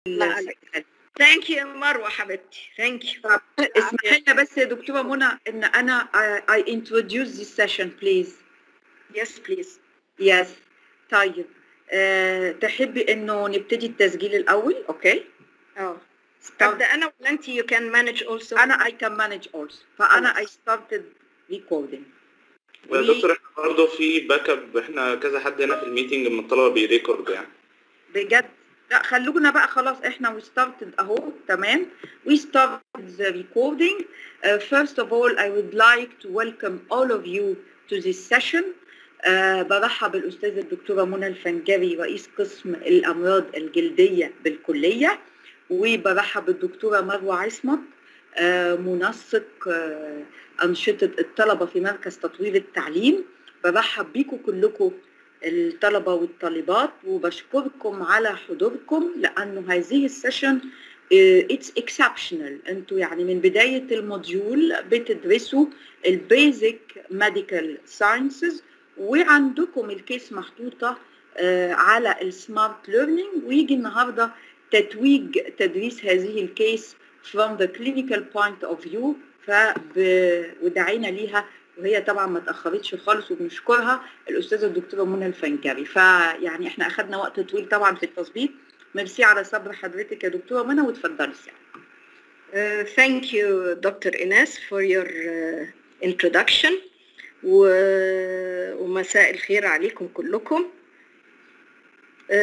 لا عليك. ثانك يو مروه حبيبتي ثانك يو اسمحي لنا بس يا دكتوره منى ان انا I, I introduce this session please يس بليز yes طيب أه تحبي انه نبتدي التسجيل الاول اوكي اه ابدا انا ولا انت يو كان مانج اولسو انا I can manage also فانا I started recording ويا دكتور احنا برضه في باك اب احنا كذا حد هنا في الميتنج من الطلبه بيريكورد يعني بجد لا خلونا بقى خلاص احنا we started اهو تمام we started the recording uh, first of all I would like to welcome all of you to this session uh, برحب بالأستاذة الدكتورة منى الفنجري رئيس قسم الأمراض الجلدية بالكلية وبرحب بالدكتورة مروة عصمت uh, منسق uh, أنشطة الطلبة في مركز تطوير التعليم برحب بيكم كلكم الطلبة والطالبات وبشكركم على حضوركم لأنه هذه السيشن اتس اكسبشنال انتوا يعني من بداية الموديول بتدرسوا البيزك ميديكال ساينسز وعندكم الكيس محطوطة آه، على السمارت ليرنينج ويجي النهاردة تتويج تدريس هذه الكيس from the clinical point of view فب... ودعينا ليها وهي طبعا ما تاخرتش خالص وبنشكرها الاستاذه الدكتوره منى الفنجري فيعني احنا اخذنا وقت طويل طبعا في التظبيط ميرسي على صبر حضرتك يا دكتوره منى وتفضلي Uh, thank you, Dr. Ines, for your uh, introduction. و... ومساء الخير عليكم كلكم. Uh,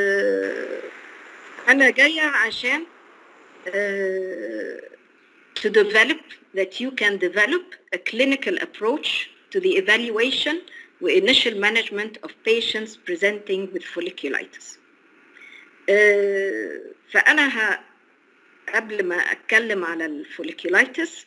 أنا جاية عشان uh, to develop that you can develop a clinical approach to the evaluation و initial management of patients presenting with folliculitis. Uh, فأنا ه... قبل ما اتكلم على الفوليكولايتس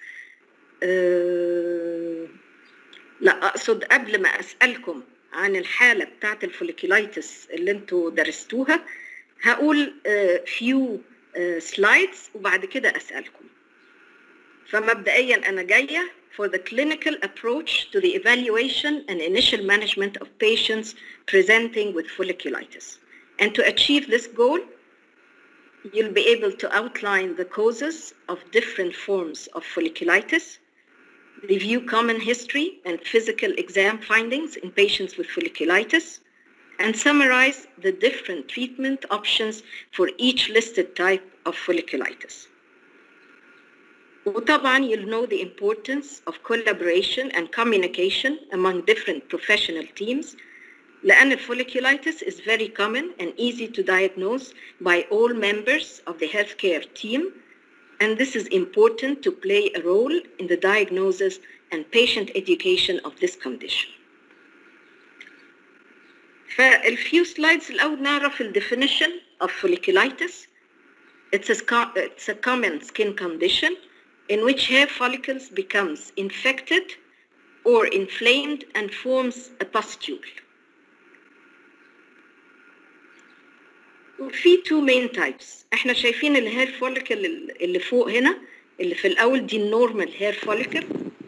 أه لا اقصد قبل ما اسالكم عن الحاله بتاعه الفوليكولايتس اللي انتوا درستوها هقول فيو سلايدز وبعد كده اسالكم فمبدئيا انا جايه for the clinical approach to the evaluation and initial management of patients presenting with folliculitis and to achieve this goal you'll be able to outline the causes of different forms of folliculitis, review common history and physical exam findings in patients with folliculitis, and summarize the different treatment options for each listed type of folliculitis. وطبعا you'll know the importance of collaboration and communication among different professional teams لأن folliculitis is very common and easy to diagnose by all members of the healthcare team, and this is important to play a role in the diagnosis and patient education of this condition. فالفيو slides الأول نعرف ال definition of folliculitis. It's a, it's a common skin condition in which hair follicles becomes infected or inflamed and forms a pustule. وفي two main types احنا شايفين الهير فوليكل اللي فوق هنا اللي في الاول دي النورمال هير فوليكل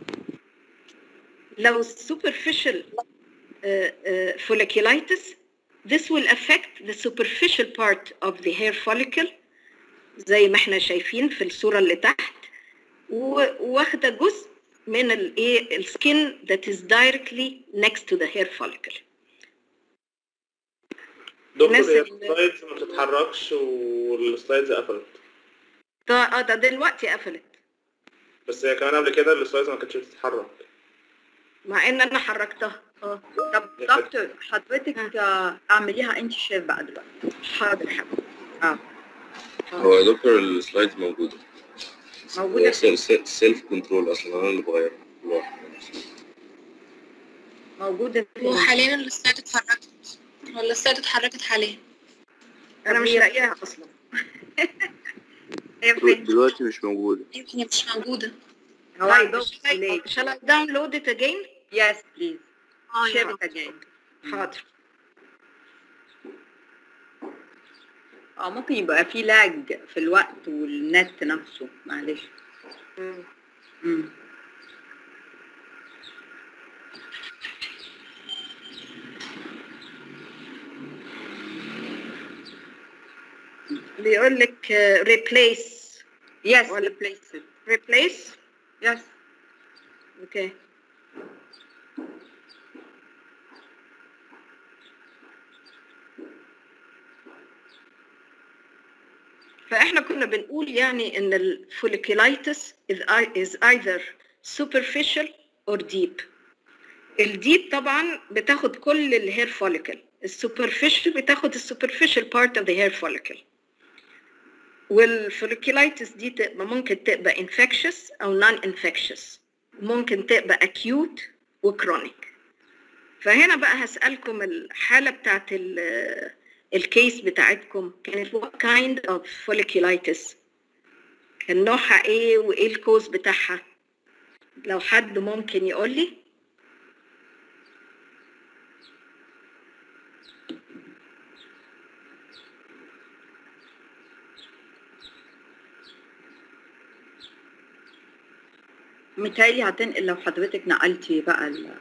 لو superficial uh, uh, folliculitis this will affect the superficial part of the hair follicle زي ما احنا شايفين في الصورة اللي تحت واخدة جزء من الايه السكين that is directly next to the hair follicle دكتور الناس هي اللي- السلايدز ما بتتحركش والسلايدز قفلت ده اه ده دلوقتي قفلت بس هي كمان قبل كده السلايدز ما كانتش بتتحرك مع ان انا حركتها اه طب دكتور حضرتك آه، اعمليها انت شير بقى دلوقتي حاضر حبيبي اه هو يا دكتور السلايدز موجودة موجودة هو سيلف كنترول اصلا انا اللي بغيرها لوحدي. موجودة وحاليا السلايد اتحركت ولا السلايد اتحركت حاليا انا مش لاقيها اصلا هي فين؟ دلوقتي مش موجودة يمكن مش موجودة هو طيب عندهم ليه؟ shall I download it again Yes please اه share يا it again حاضر اه ممكن يبقى في لاج في الوقت والنت نفسه معلش مم. مم. بيقول لك ريبليس Yes, Well- replace it. ريبليس Yes. اوكي فاحنا كنا بنقول يعني ان الفوليكولايتس is ei- is either superficial or deep الديب طبعا بتاخد كل الهير فوليكل السوبرفيشال بتاخد السوبرفيشال بارت اوف ذا هير فوليكل والفوليكولايتس دي تبقى ممكن تبقى infectious او non infectious ممكن تبقى acute وكرونيك فهنا بقى هسألكم الحالة بتاعت ال- الكيس بتاعتكم كانت what kind of folliculitis كان نوعها ايه وايه الكوز بتاعها لو حد ممكن يقول لي متهيألي هتنقل لو حضرتك نقلتي بقى ال...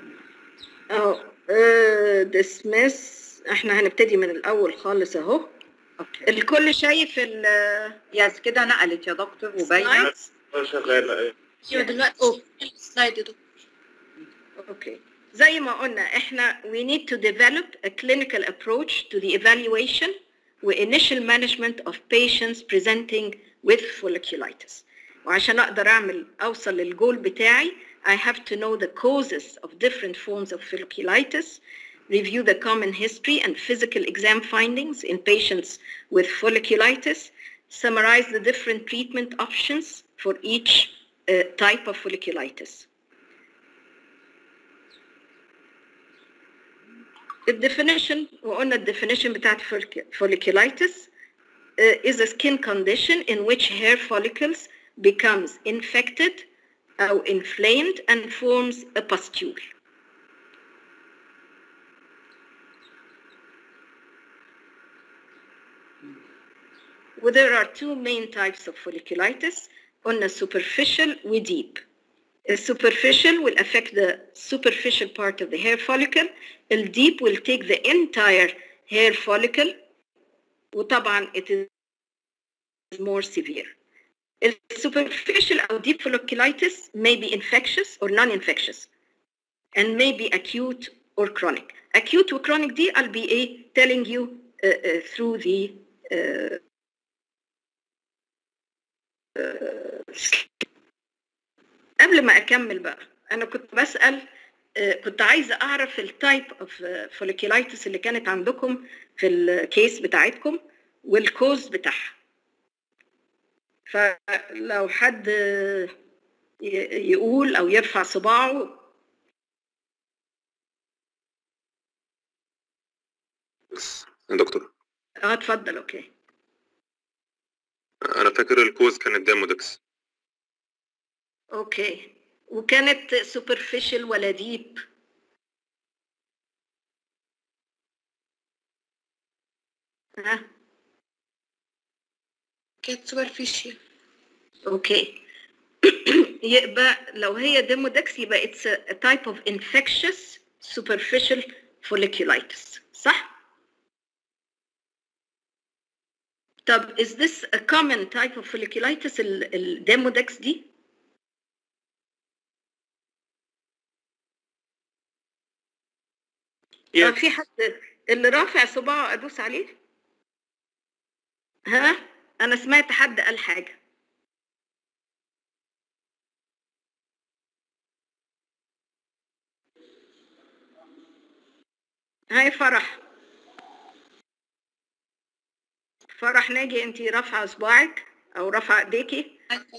اه ديسمس احنا هنبتدي من الاول خالص اهو اوكي الكل شايف ال يس كده نقلت يا دكتور وباينه slides؟ اه شغالة ايه ايوه دلوقتي السلايد يا دكتور اوكي زي ما قلنا احنا we need to develop a clinical approach to the evaluation و initial management of patients presenting with folliculitis وعشان اقدر اعمل اوصل للجول بتاعي I have to know the causes of different forms of folliculitis review the common history and physical exam findings in patients with folliculitis summarize the different treatment options for each uh, type of folliculitis الديفينيشن وقلنا الديفينيشن بتاعت folliculitis uh, is a skin condition in which hair follicles becomes infected أو inflamed and forms a pustule. Well, there are two main types of folliculitis قلنا superficial و deep. The superficial will affect the superficial part of the hair follicle. The deep will take the entire hair follicle. وطبعا it is more severe. The superficial or deep folliculitis may be infectious or non-infectious and may be acute or chronic. Acute or chronic دي I'll be eh, telling you uh, uh, through the uh, قبل ما اكمل بقى انا كنت بسال آه، كنت عايزه اعرف التايب اوف فوليكولايتس اللي كانت عندكم في الكيس بتاعتكم والكوز بتاعها فلو حد آه، ي- يقول او يرفع صباعه بس يا دكتور اه اتفضل اوكي انا فاكر الكوز كانت دامودكس اوكي وكانت سوبرفيشال ولا ديب ها كانت سوبرفيشال اوكي يبقى لو هي ديمودكس يبقى it's a, a type of infectious superficial folliculitis صح؟ طب is this a common type of folliculitis ال- الديمودكس دي؟ طب في حد اللي رافع صباعه ادوس عليه؟ ها؟ انا سمعت حد قال حاجه هاي فرح فرح ناجي انت رافعه صباعك او رافعه ايديكي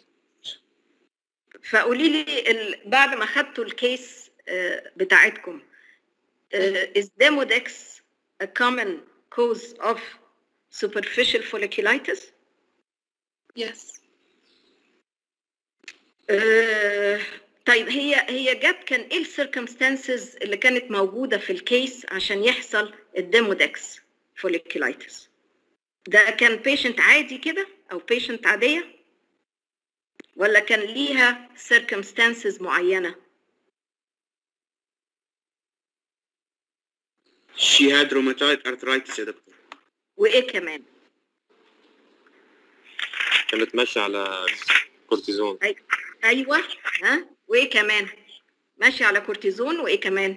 فقولي لي ال... بعد ما خدتوا الكيس آه، بتاعتكم آه، is demodex a common cause of superficial folliculitis يس آه، طيب هي هي جت كان ايه السيركمستانسز اللي كانت موجوده في الكيس عشان يحصل الديمودكس فوليكولايتس ده كان بيشنت عادي كده او بيشنت عاديه ولا كان ليها سيركمستانسز معينه She had rheumatoid arthritis يا دكتور وايه كمان كانت ماشية على كورتيزون ايوه ها وايه كمان ماشي على كورتيزون وايه كمان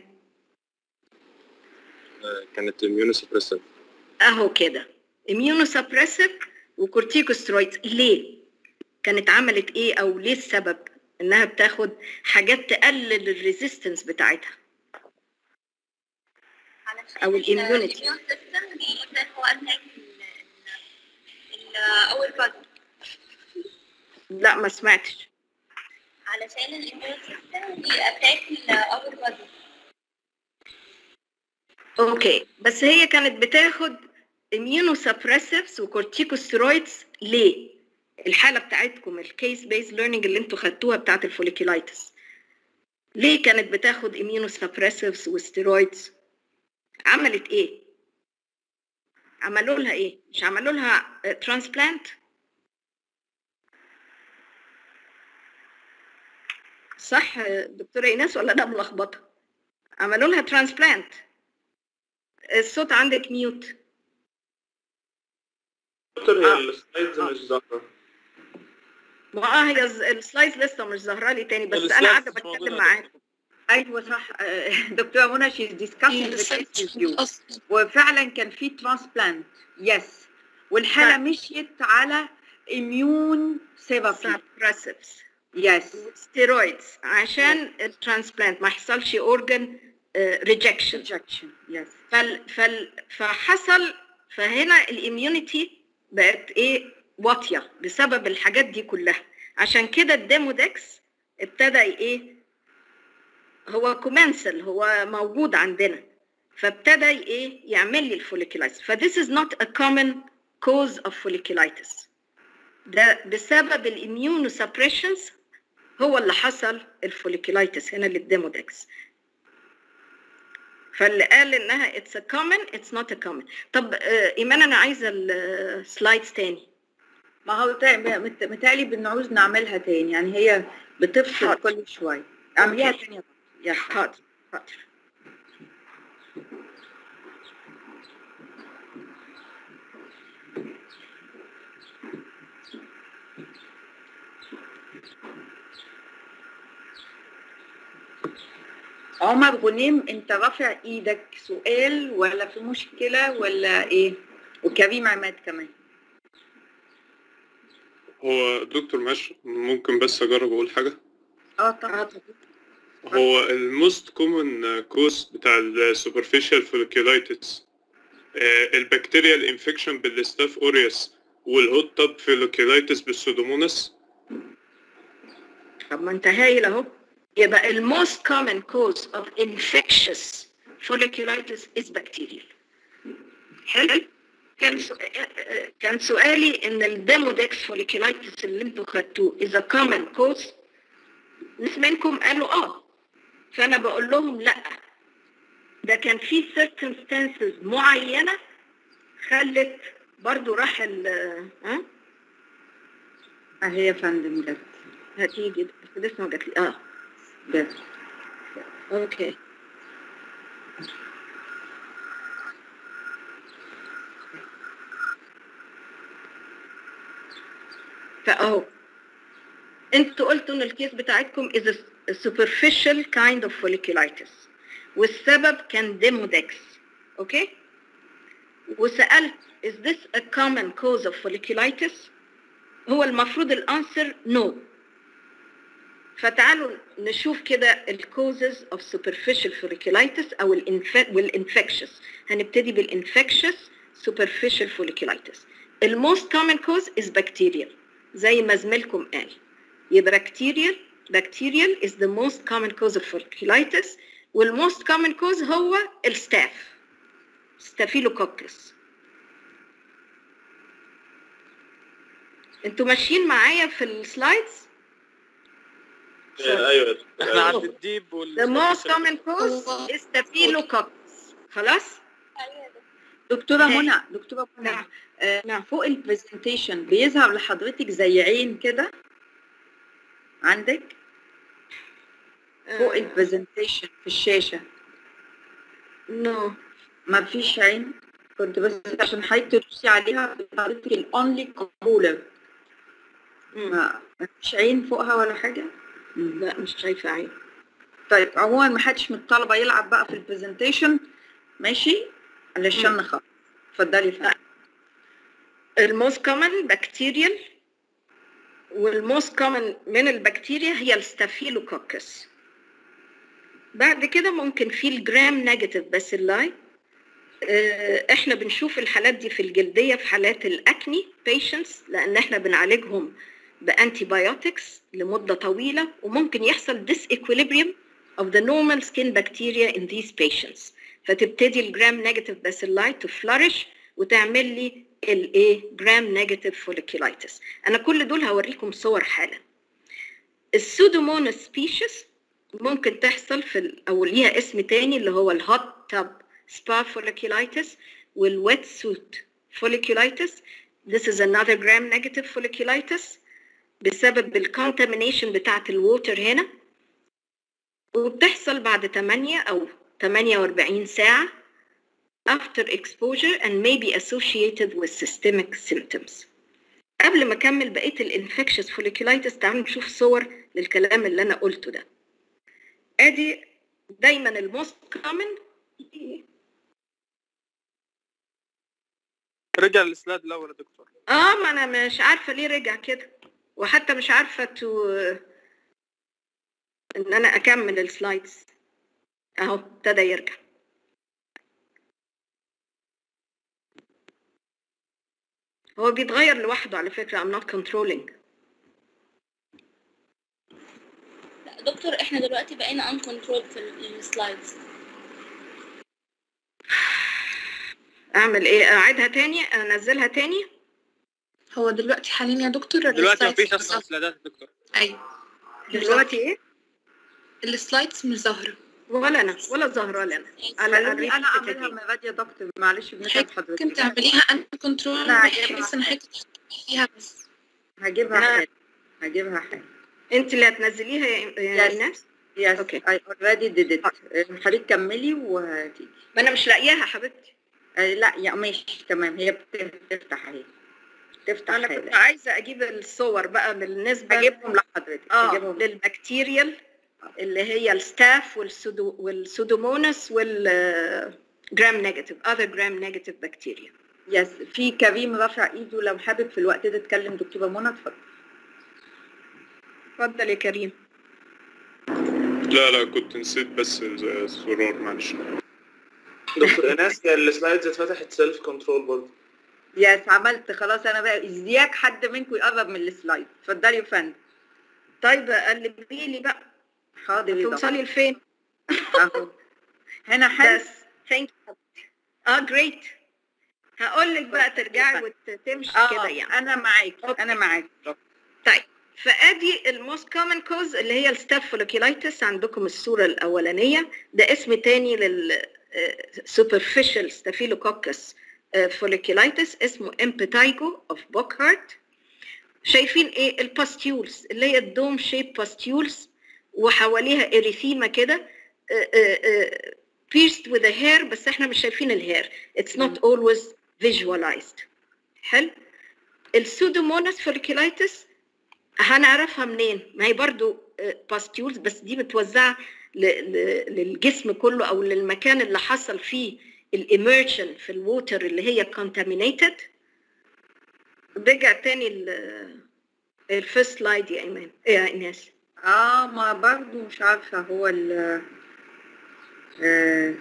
آه، كانت immunosuppressive اهو كده immunosuppressive وكورتيكوسترويدز ليه كانت عملت ايه او ليه السبب انها بتاخد حاجات تقلل الريزيستنس بتاعتها علشان أو ال- الimmunity. immune system بيبدأ هو attack ال- ال- ال- أول body لا ما سمعتش علشان الاميون سيستم بيأتاك الأول body اوكي بس هي كانت بتاخد immunosuppressives وكورتيكوسترويدز ليه الحاله بتاعتكم الكيس بيز ليرنينج اللي انتوا خدتوها بتاعت الفوليكولايتس ليه كانت بتاخد immunosuppressives وستيرويدز عملت ايه عملوا لها ايه مش عملوا لها ترانسبلانت صح آه، دكتوره ايناس ولا انا ملخبطه عملوا لها ترانسبلانت الصوت عندك ميوت دكتور آه. هي السلايدز مش ظاهرة ما اه هي الز- السلايدز لسه مش ظاهره لي تاني بس انا قاعده بتكلم معاكم ايوه صح آه، دكتوره منى she's discussing the case with you وفعلا كان في ترانسبلانت يس والحاله مشيت على اميون ثيرابي سبريسيفز يس ستيرويدز عشان الترانسبلانت ما يحصلش اورجن ريجكشن injection يس فال فال فحصل فهنا الاميونيتي بقت ايه واطيه بسبب الحاجات دي كلها عشان كده الديمودكس ابتدى ايه هو كومنسل هو موجود عندنا فابتدى ايه يعمل لي الفوليكولايتس ف this is not a common cause of folliculitis ده بسبب الاميونو سبريشنز هو اللي حصل الفوليكولايتس هنا للديمودكس فاللي قال انها اتس a common اتس not a common طب آه، ايمان انا عايزه السلايدز تاني ما هو تا- مت- متهيألي بنعوز نعملها تاني يعني هي بتفصل حاضر. كل شويه اعمليها أوكي. تاني يا يس حاضر حاضر عمر غنيم انت رافع ايدك سؤال ولا في مشكله ولا ايه وكريم عماد كمان هو دكتور ماشي ممكن بس اجرب اقول حاجه اه طبعا آه، طب. هو الموست كومن كوز بتاع السوبرفيشال فوليكولايتس البكتيريال انفكشن بالستاف اوريوس والهوت توب فوليكولايتس بالسودوموناس طب ما انت هايل اهو يبقى ال most common cause of infectious folliculitis is bacterial حلو كان سو... كان سؤالي ان الديمودكس فوليكولايتس اللي انتوا خدتوه is a common cause ناس منكم قالوا اه فانا بقول لهم لا ده كان في circumstances معينه خلت برضو راح ال ها اهي يا فندم جت هتيجي بس لسه ما جات لي اه جت اوكي فاهو انتوا قلتوا ان الكيس بتاعتكم is a a superficial kind of folliculitis والسبب كان ديمودكس اوكي وسالت is this a common cause of folliculitis هو المفروض الانسر no فتعالوا نشوف كده الكوزز اوف superficial folliculitis او الانف والانفكشس هنبتدي بالانفكشس superficial folliculitis الموست common cause is bacterial زي ما زميلكم قال يبقى bacterial bacterial is the most common cause of folliculitis والموست common cause هو الستاف ستافيلوكوكس انتوا ماشيين معايا في السلايدز آه، ايوه احنا عند الديب The most common cause is staphylococcus خلاص؟ أيوة ده. دكتوره هاي. منى دكتوره منى نعم. آه نعم. فوق البرزنتيشن بيظهر لحضرتك زي عين كده عندك فوق البرزنتيشن في الشاشه نو ما فيش عين كنت بس عشان حضرتك تدوسي عليها حضرتك الاونلي كولر مم. ما مش عين فوقها ولا حاجه مم. لا مش شايفه عين طيب عموما ما حدش من الطلبه يلعب بقى في البرزنتيشن ماشي علشان مم. نخلص اتفضلي فندم الموست كومن بكتيريال والموست كومن من البكتيريا هي الستافيلوكوكس بعد كده ممكن في الجرام نيجاتيف باسيلاي آه، احنا بنشوف الحالات دي في الجلديه في حالات الاكني بيشنتس لان احنا بنعالجهم بانتي بايوتكس لمده طويله وممكن يحصل disequilibrium of the normal skin bacteria in these patients فتبتدي الجرام نيجاتيف باسيلاي to flourish وتعمل لي الايه جرام نيجاتيف فوليكيلايتس انا كل دول هوريكم صور حالا السودوموناس سبيشيز ممكن تحصل في ال- او ليها اسم تاني اللي هو الهوت تاب سبا فوليكيلايتس والويت سوت فوليكيلايتس This is another gram negative folliculitis بسبب الكونتامينيشن بتاعت الووتر هنا وبتحصل بعد 8 أو 48 ساعة after exposure and may be associated with systemic symptoms. قبل ما أكمل بقية الانفكشس folliculitis تعالوا نشوف صور للكلام اللي أنا قلته ده. أدي دايما الموست كومن رجع السلايد الاول يا دكتور اه ما انا مش عارفه ليه رجع كده وحتى مش عارفه تو ان انا اكمل السلايدز اهو ابتدى يرجع هو بيتغير لوحده على فكره I'm not controlling لا دكتور احنا دلوقتي بقينا ان كنترول في ال- السلايدز اعمل ايه اعيدها تاني انزلها تاني هو دلوقتي حاليا يا دكتور دلوقتي ما السلايدز فيش مش اصلا ظاهرة. سلايدات يا دكتور ايوه دلوقتي ايه السلايدز مش ظاهرة ولا انا ولا الظاهر ولا انا انا خلوني انا قريت اعملها دي. من غد يا دكتور معلش بنتعب ممكن حضرتك تعمليها انت كنترول أنا هجيبها. بحيث ان حضرتك فيها بس هجيبها أنا- حالا هجيبها حالا انت اللي هتنزليها يا يا Yes. ايناس يس أوكي. I already did it حضرتك كملي وهتيجي ما انا مش لاقياها حبيبتي آه، لا يا ماشي تمام هي بتفتح اهي تفتح انا كنت حالا عايزه اجيب الصور بقى بالنسبه هجيبهم لحضرتك اه هجيبهم للبكتيريال اللي هي الستاف والسودو والسودوموناس والجرام نيجاتيف اذر جرام نيجاتيف بكتيريا يس في كريم رافع ايده لو حابب في الوقت ده تكلم دكتوره منى اتفضل اتفضل يا كريم لا لا كنت نسيت بس الزرار معلش دكتور ايناس هي السلايدز اتفتحت سيلف كنترول برضه يس عملت خلاص انا بقى ازياك حد منكم يقرب من السلايد اتفضلي يا فندم طيب قلبي لي بقى حاضر يا دكتور. توصلي لفين اهو هنا حل بس ثانك اه جريت هقول لك بقى ترجعي وتمشي كده اه يعني انا معاك أوكي. انا معاك طيب فادي الموست كومن كوز اللي هي الستاف فوليكيلايتس عندكم الصوره الاولانيه ده اسم تاني لل superficial staphylococcus فوليكيلايتس اسمه امبيتايجو اوف بوكهارت شايفين ايه الباستيولز اللي هي الدوم شيب باستيولز وحواليها اريثيما كده pierced with a hair بس احنا مش شايفين الهير it's not always visualized حلو السودوموناس فوليكيلايتس هنعرفها منين؟ ما هي برضو باستيولز بس دي متوزعه ل- ل- للجسم كله او للمكان اللي حصل فيه الاميرشن في الووتر اللي هي contaminated رجع تاني الفيرست سلايد يا ايمان يا ايناس اه ما برضو مش عارفة هو ال آه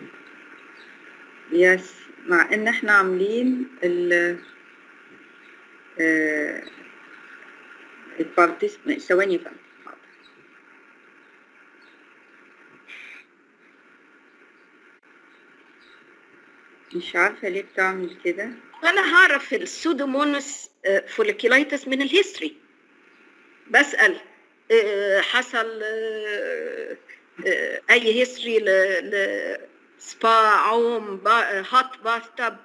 يس مع ان احنا عاملين ال آه البارتيسيبنت ثواني بقى حاضر. مش عارفة ليه بتعمل كده انا هعرف السودومونس فوليكيلايتس من الهيستوري بسال آه، حصل آه، آه، اي هيستوري ل سبا عوم هات باث تب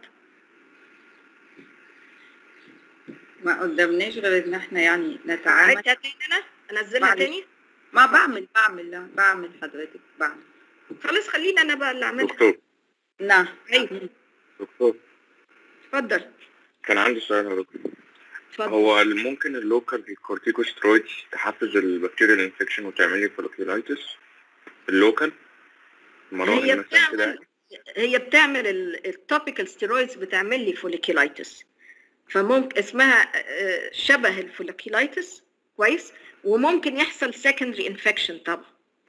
ما قدامناش غير ان احنا يعني نتعامل عيدها تاني انا انزلها معلش. تاني ما بعمل بعمل لا، بعمل حضرتك بعمل خلاص خليني انا بقى اللي اعملها دكتور نعم ايوه دكتور اتفضل كان عندي سؤال يا دكتور اتفضل هو ممكن اللوكال كورتيكوسترويدز تحفز البكتيريال انفكشن وتعمل لي فوليكيولايتس اللوكال هي مراهم مثلا كده بتعمل هي بتعمل التوبيكال ستيرويدز بتعمل لي فوليكيلايتس فممكن اسمها آه، شبه الفوليكيلايتس كويس وممكن يحصل secondary انفكشن طبعا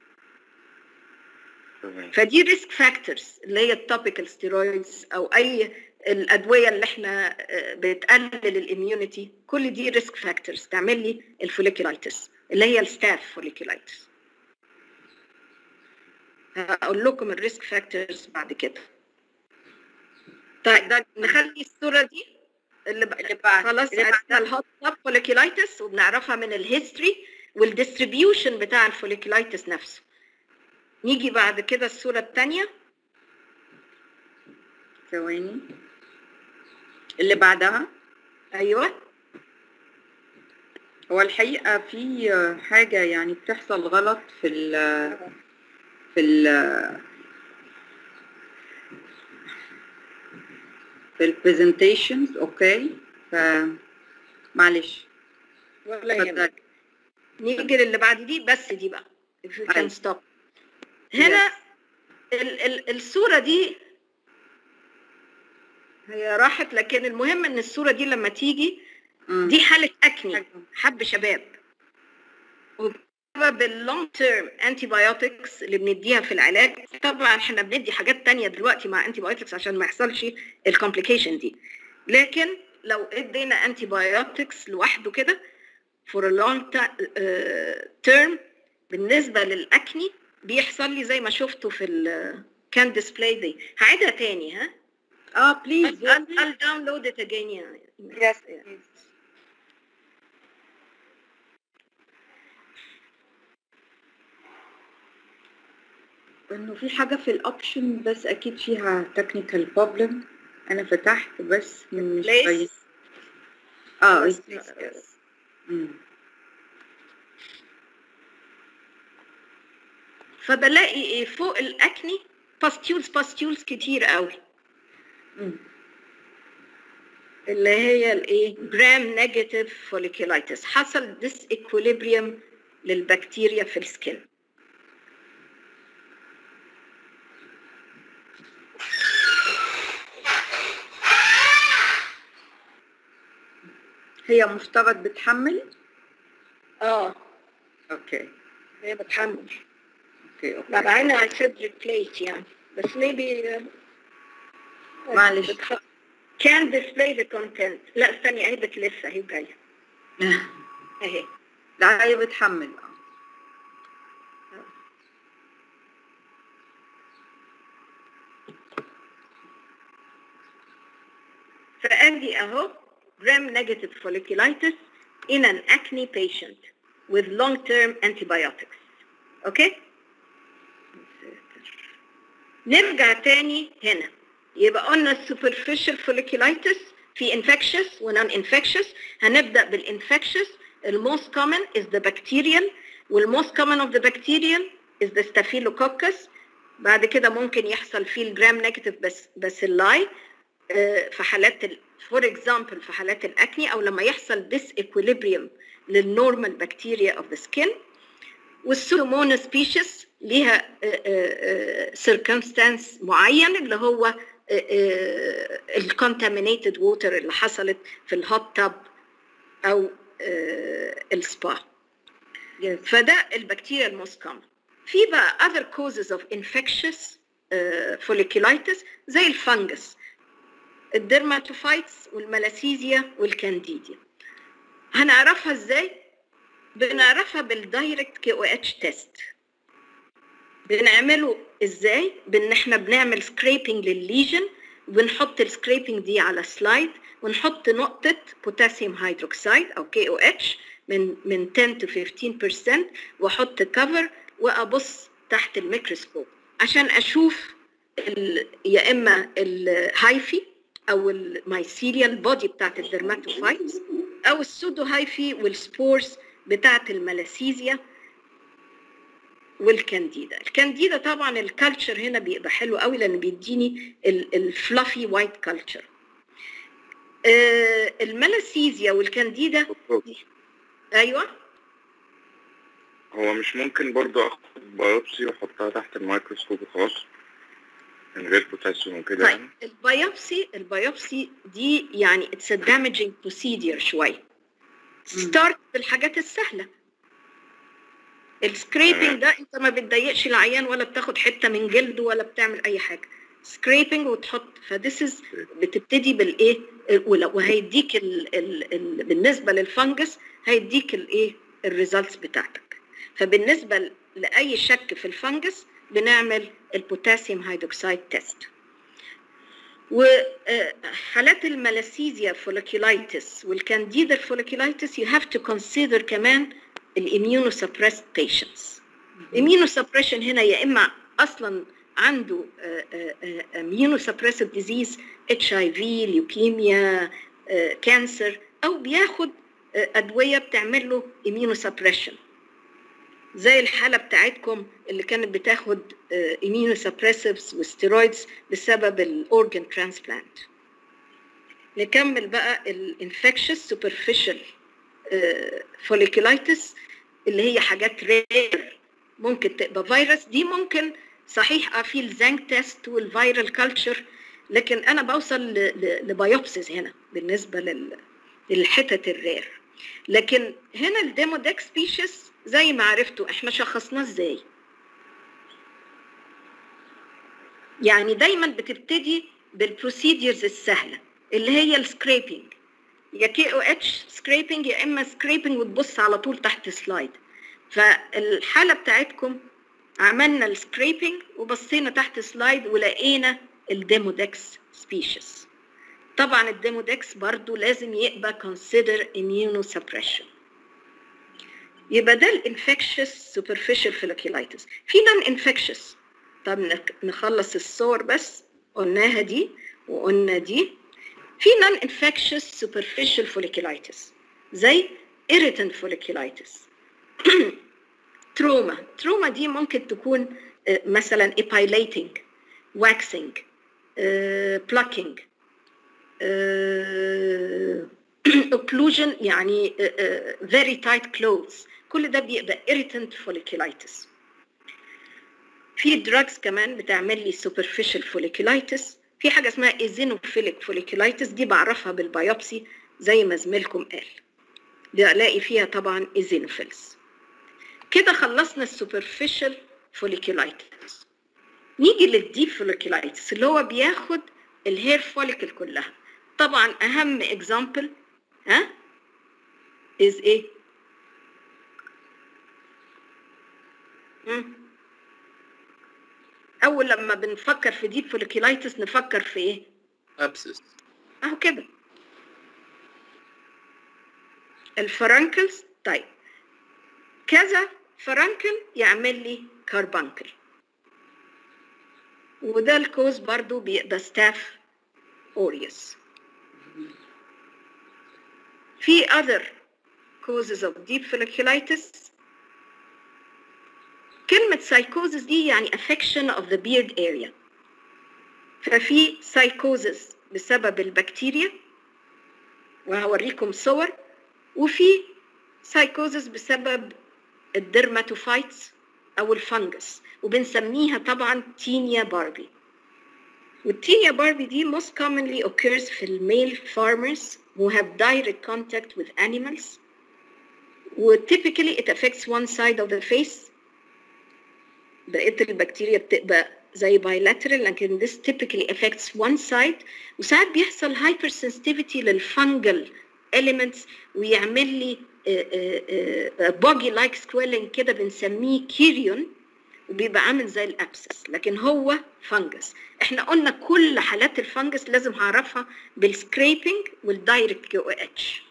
تمام. فدي ريسك فاكتورز اللي هي التوبيكال ستيرويدز او اي الادويه اللي احنا آه، بتقلل الاميونيتي كل دي ريسك فاكتورز تعمل لي الفوليكيلايتس اللي هي الستاف فوليكيلايتس هقول لكم الريسك فاكتورز بعد كده طيب ده نخلي الصوره دي اللي, ب... اللي بعد خلاص اللي عرفنا الهوت توب فوليكيلايتس وبنعرفها من الهيستوري والديستريبيوشن بتاع الفوليكيلايتس نفسه نيجي بعد كده الصوره الثانيه ثواني اللي بعدها ايوه هو الحقيقة في حاجة يعني بتحصل غلط في ال في ال في البرزنتيشنز اوكي ف معلش ولا اتفضل. يهمك نيجي للي بعد دي بس دي بقى if you أيوة. can stop هنا ال ال الصورة دي هي راحت لكن المهم ان الصورة دي لما تيجي مم. دي حالة اكني حب شباب وبسبب اللونج تيرم انتي بايوتكس اللي بنديها في العلاج طبعا احنا بندي حاجات تانية دلوقتي مع انتي بايوتكس عشان ما يحصلش الكومبليكيشن دي لكن لو ادينا انتي بايوتكس لوحده كده فور لونج تيرم بالنسبه للاكني بيحصل لي زي ما شفتوا في ال كان ديسبلاي دي هعيدها تاني ها اه بليز I'll, I'll download it again يعني Yes, انه في حاجة في الاوبشن بس اكيد فيها تكنيكال بروبلم انا فتحت بس من مش Place. كويس اه بس- replace, yes. مم. فبلاقي ايه فوق الاكني باستيولز باستيولز كتير قوي مم. اللي هي الايه جرام نيجاتيف فوليكولايتس حصل ديس اكوليبريم للبكتيريا في السكين هي مفترض بتحمل اه اوكي هي بتحمل اوكي اوكي مع ان I should replace يعني بس maybe uh, معلش. بتخ- can display the content لا استني اهي بت لسه اهي جايه اهي لا هي بتحمل اه فادي اهو gram negative folliculitis in an acne patient with long term antibiotics اوكي نرجع تاني هنا يبقى قلنا superficial folliculitis في infectious و non infectious هنبدا بالinfectious الموست common is the bacterial والموست common of the bacterial is the staphylococcus بعد كده ممكن يحصل فيه الجرام نيجاتيف بس بس اللاي في حالات فور اكزامبل في حالات الاكني او لما يحصل ديس اكويليبريم للنورمال بكتيريا اوف ذا سكين والسودوموناس سبيشيز ليها سيركمستانس معين اللي هو الكونتامينيتد ووتر اللي حصلت في الهوت تاب او آه، السبا يس فده البكتيريا الموست كومن في بقى other causes of infectious uh, folliculitis زي الفنجس الديرماتوفايتس والملاسيزيا والكانديديا هنعرفها ازاي بنعرفها بالدايركت كي او اتش تيست بنعمله ازاي بان احنا بنعمل سكريبنج للليجن وبنحط السكريبنج دي على سلايد ونحط نقطة بوتاسيوم هيدروكسيد او كي او اتش من من 10 to 15% واحط كفر وابص تحت الميكروسكوب عشان اشوف ال- يا اما الهايفي او المايسيليال بودي بتاعت الدرماتوفايتس او السودو هايفي والسبورز بتاعت الملاسيزيا والكانديدا الكانديدا طبعا الكالتشر هنا بيبقى حلو قوي لان بيديني الفلافي وايت كالتشر آه، الملاسيزيا والكانديدا دكتور ايوه هو مش ممكن برضه اخد بايوبسي واحطها تحت الميكروسكوب وخلاص من غير بوتاسيوم وكده طيب يعني البيوبسي البيوبسي دي يعني اتس دامجينج بروسيدير شويه ستارت بالحاجات السهله السكريبنج تمام. ده انت ما بتضايقش العيان ولا بتاخد حته من جلده ولا بتعمل اي حاجه سكريبنج وتحط فديس بتبتدي بالايه ولو- وهيديك ال ال ال بالنسبه للفنجس هيديك الايه الريزلتس بتاعتك فبالنسبه ل- لاي شك في الفنجس بنعمل البوتاسيوم هيدروكسيد تيست وحالات الملاسيزيا فوليكولايتس والكانديدا فوليكولايتس you have to consider كمان الاميونوسبريسد patients immunosuppression هنا يا اما اصلا عنده immunosuppressive disease اتش اي في ليوكيميا كانسر او بياخد آه، ادويه بتعمل له immunosuppression زي الحاله بتاعتكم اللي كانت بتاخد immunosuppressives وستيرويدز بسبب الاورجن ترانسبلانت نكمل بقى الانفكشس سوبرفيشال فوليكولايتس اللي هي حاجات رير ممكن تبقى فيروس دي ممكن صحيح اه في الزنك تيست والفيرال كلتشر لكن انا بوصل ل- ل- لبيوبسيز هنا بالنسبه لل- للحتت الرير لكن هنا الديموديك سبيشيز زي ما عرفتوا احنا شخصناه ازاي يعني دايما بتبتدي بالبروسيديرز السهله اللي هي السكريبنج يا كي او اتش سكريبنج يا اما سكريبنج وتبص على طول تحت سلايد فالحاله بتاعتكم عملنا السكريبنج وبصينا تحت سلايد ولقينا الديمودكس سبيشيز طبعا الديمودكس برضو لازم يبقى consider immunosuppression يبقى ده الانفكشس superficial folliculitis في نون انفكشس طب نك- نخلص الصور بس قلناها دي وقلنا دي في نون انفكشس superficial folliculitis زي irritant folliculitis تروما تروما دي ممكن تكون آه، مثلا epilating waxing آه، plucking آه، occlusion يعني آه، آه، very tight clothes كل ده بيبقى irritant folliculitis في drugs كمان بتعمل لي superficial folliculitis في حاجة اسمها eosinophilic folliculitis دي بعرفها بالبيوبسي زي ما زميلكم قال بلاقي فيها طبعا eosinophils كده خلصنا السوبرفيشال فوليكولايتس نيجي للديب فوليكولايتس اللي هو بياخد الهير فوليكل كلها طبعا اهم اكزامبل ها از ايه مم. اول لما بنفكر في ديب فوليكولايتس نفكر في ايه ابسس اهو كده الفرنكلز طيب كذا فرنكل يعمل لي كاربانكل وده الكوز برضو بيبقى ستاف اوريوس في other causes of deep folliculitis كلمة psychosis دي يعني affection of the beard area ففي psychosis بسبب البكتيريا وهوريكم صور وفي psychosis بسبب الدرماتوفايتس او الفنجس وبنسميها طبعا تينيا باربي والتينيا باربي دي most commonly occurs في الميل farmers who have direct contact with animals و typically it affects one side of the face بقية البكتيريا بتبقى زي bilateral لكن this typically affects one side وساعات بيحصل hypersensitivity للفنجل elements ويعمل لي بوجي لايك سكويلنج كده بنسميه كيريون وبيبقى عامل زي الابسس لكن هو فنجس احنا قلنا كل حالات الفنجس لازم هعرفها بالسكريبنج والدايركت كيو اتش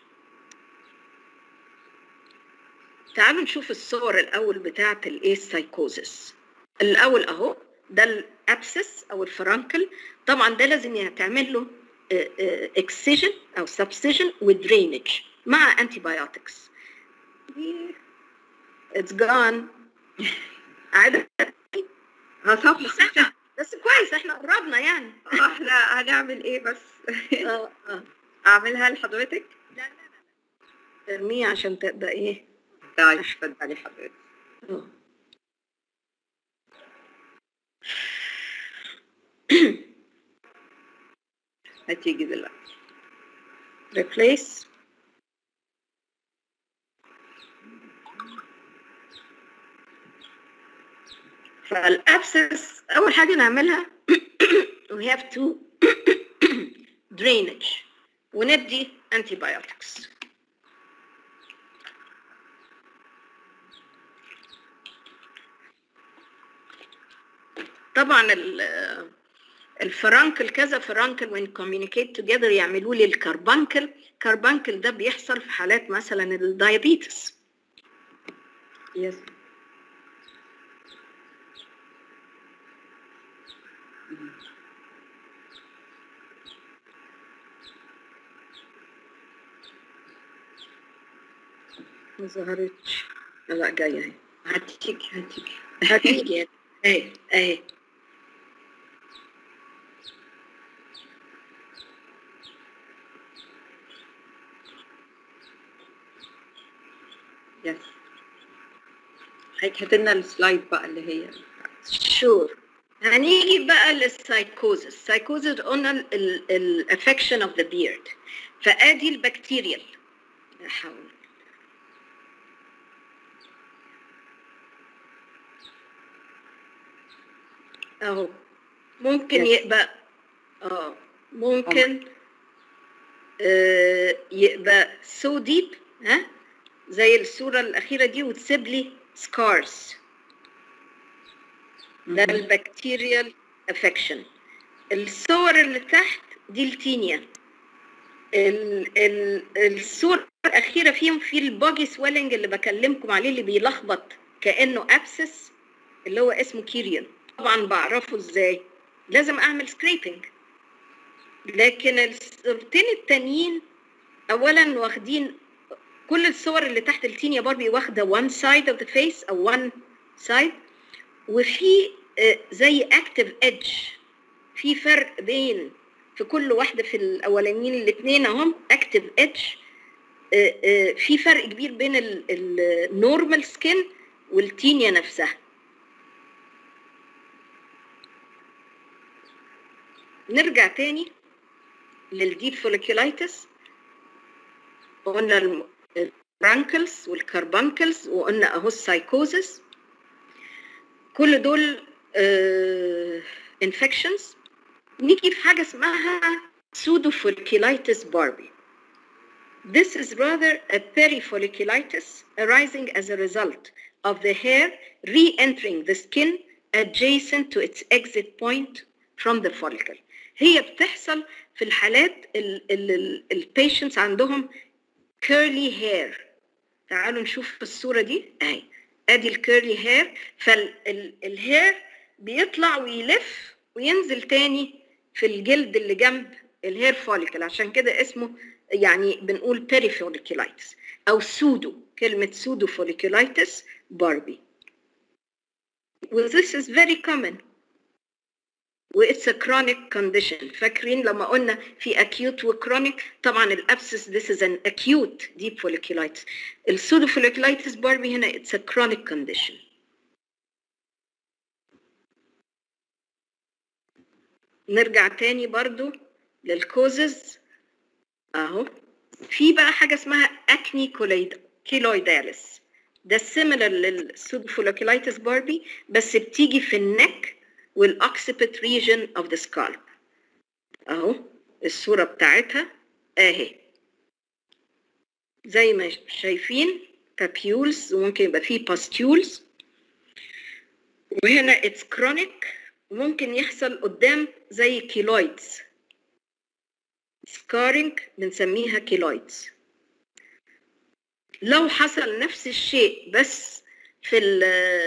تعالوا نشوف الصور الاول بتاعه الايه السايكوزس الاول اهو ده الابسس او الفرانكل طبعا ده لازم يتعمل له اكسجن او سبسيجن ودرينج مع انتي بايوتكس اتس جون عادة هصفح بس احنا بس كويس احنا قربنا يعني احنا هنعمل ايه بس اه اه اعملها لحضرتك ارميه عشان تبقى ايه طيب اتفضلي حضرتك آه. هتيجي دلوقتي replace فالابسس اول حاجه نعملها we have to drainage وندي antibiotics طبعا ال- الفرانكل كذا فرانكل when communicate together يعملوا لي الكربانكل الكربانكل ده بيحصل في حالات مثلا الدايابيتس يس ما ظهرتش لا لا جايه اهي هتيجي هتيجي هتيجي اهي اهي يس هيك هات لنا السلايد بقى اللي هي شور هنيجي بقى للسايكوزس السايكوزس قلنا الافكشن اوف ذا بيرد فادي البكتيريال احاول اهو ممكن Yes. يبقى اه ممكن آه يبقى سو ديب ها زي الصورة الأخيرة دي وتسيب لي سكارز ده البكتيريال افكشن الصور اللي تحت دي التينيا ال ال الصورة الأخيرة فيهم في الباجي سويلنج اللي بكلمكم عليه اللي بيلخبط كأنه أبسس اللي هو اسمه كيريون طبعا بعرفه ازاي لازم أعمل سكريبنج لكن الصورتين التانيين أولا واخدين كل الصور اللي تحت التينيا باربي واخدة one side of the face أو one side وفي آه، زي اكتف ايدج في فرق بين في كل واحده في الاولانيين الاثنين اهم اكتف ايدج في فرق كبير بين النورمال سكين والتينيا نفسها نرجع تاني للديب فوليكولايتس قلنا البرانكلز والكربانكلز وقلنا اهو السايكوزس كل دول انفكشنز نيجي في حاجه اسمها pseudofolliculitis باربي This is rather a perifolliculitis arising as a result of the hair re-entering the skin adjacent to its exit point from the follicle. هي بتحصل في الحالات البيشنتس عندهم curly hair. تعالوا نشوف الصورة دي اهي ادي الكيرلي هير فالهير بيطلع ويلف وينزل تاني في الجلد اللي جنب الهير فوليكل عشان كده اسمه يعني بنقول بيريفوليكولايتس او سودو كلمة سودو فوليكولايتس باربي و this is very common و it's a chronic condition فاكرين لما قلنا في acute و chronic طبعا الابسس this is an acute deep folliculitis السودو folliculitis باربي هنا it's a chronic condition نرجع تاني برضو للكوزز اهو في بقى حاجه اسمها اكني كيلويداليس ده similar للسودو folliculitis باربي بس بتيجي في النك والاوكسيبت ريجن اوف ذا سكالب اهو الصوره بتاعتها اهي زي ما شايفين بابيولز وممكن يبقى فيه باستيولز وهنا اتس كرونيك وممكن يحصل قدام زي كيلويدز سكارينج بنسميها كيلويدز لو حصل نفس الشيء بس في ال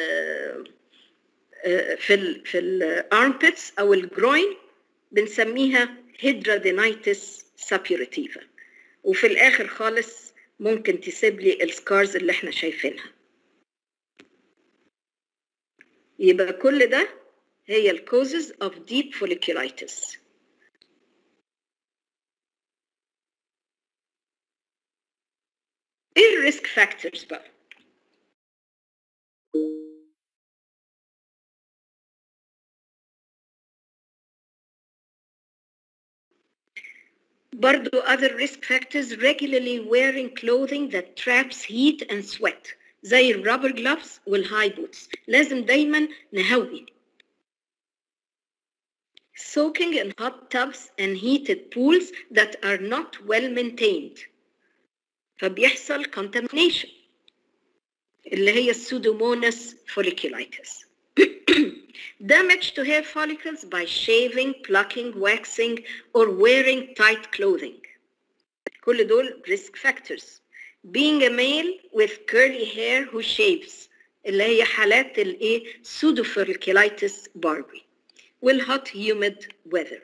في ال في الارمبتس او الجروين بنسميها هيدرادينايتس سابيوريتيفا وفي الاخر خالص ممكن تسيب لي السكارز اللي احنا شايفينها يبقى كل ده هي الكوزز اوف ديب folliculitis ايه الريسك فاكتورز بقى برضو other risk factors regularly wearing clothing that traps heat and sweat زي الرابر جلافز والهاي بوتس لازم دايما نهوي soaking in hot tubs and heated pools that are not well maintained فبيحصل contamination اللي هي السودوموناس folliculitis damage to hair follicles by shaving, plucking, waxing or wearing tight clothing كل دول risk factors being a male with curly hair who shaves اللي هي حالات الايه pseudofolliculitis باربي والhot humid weather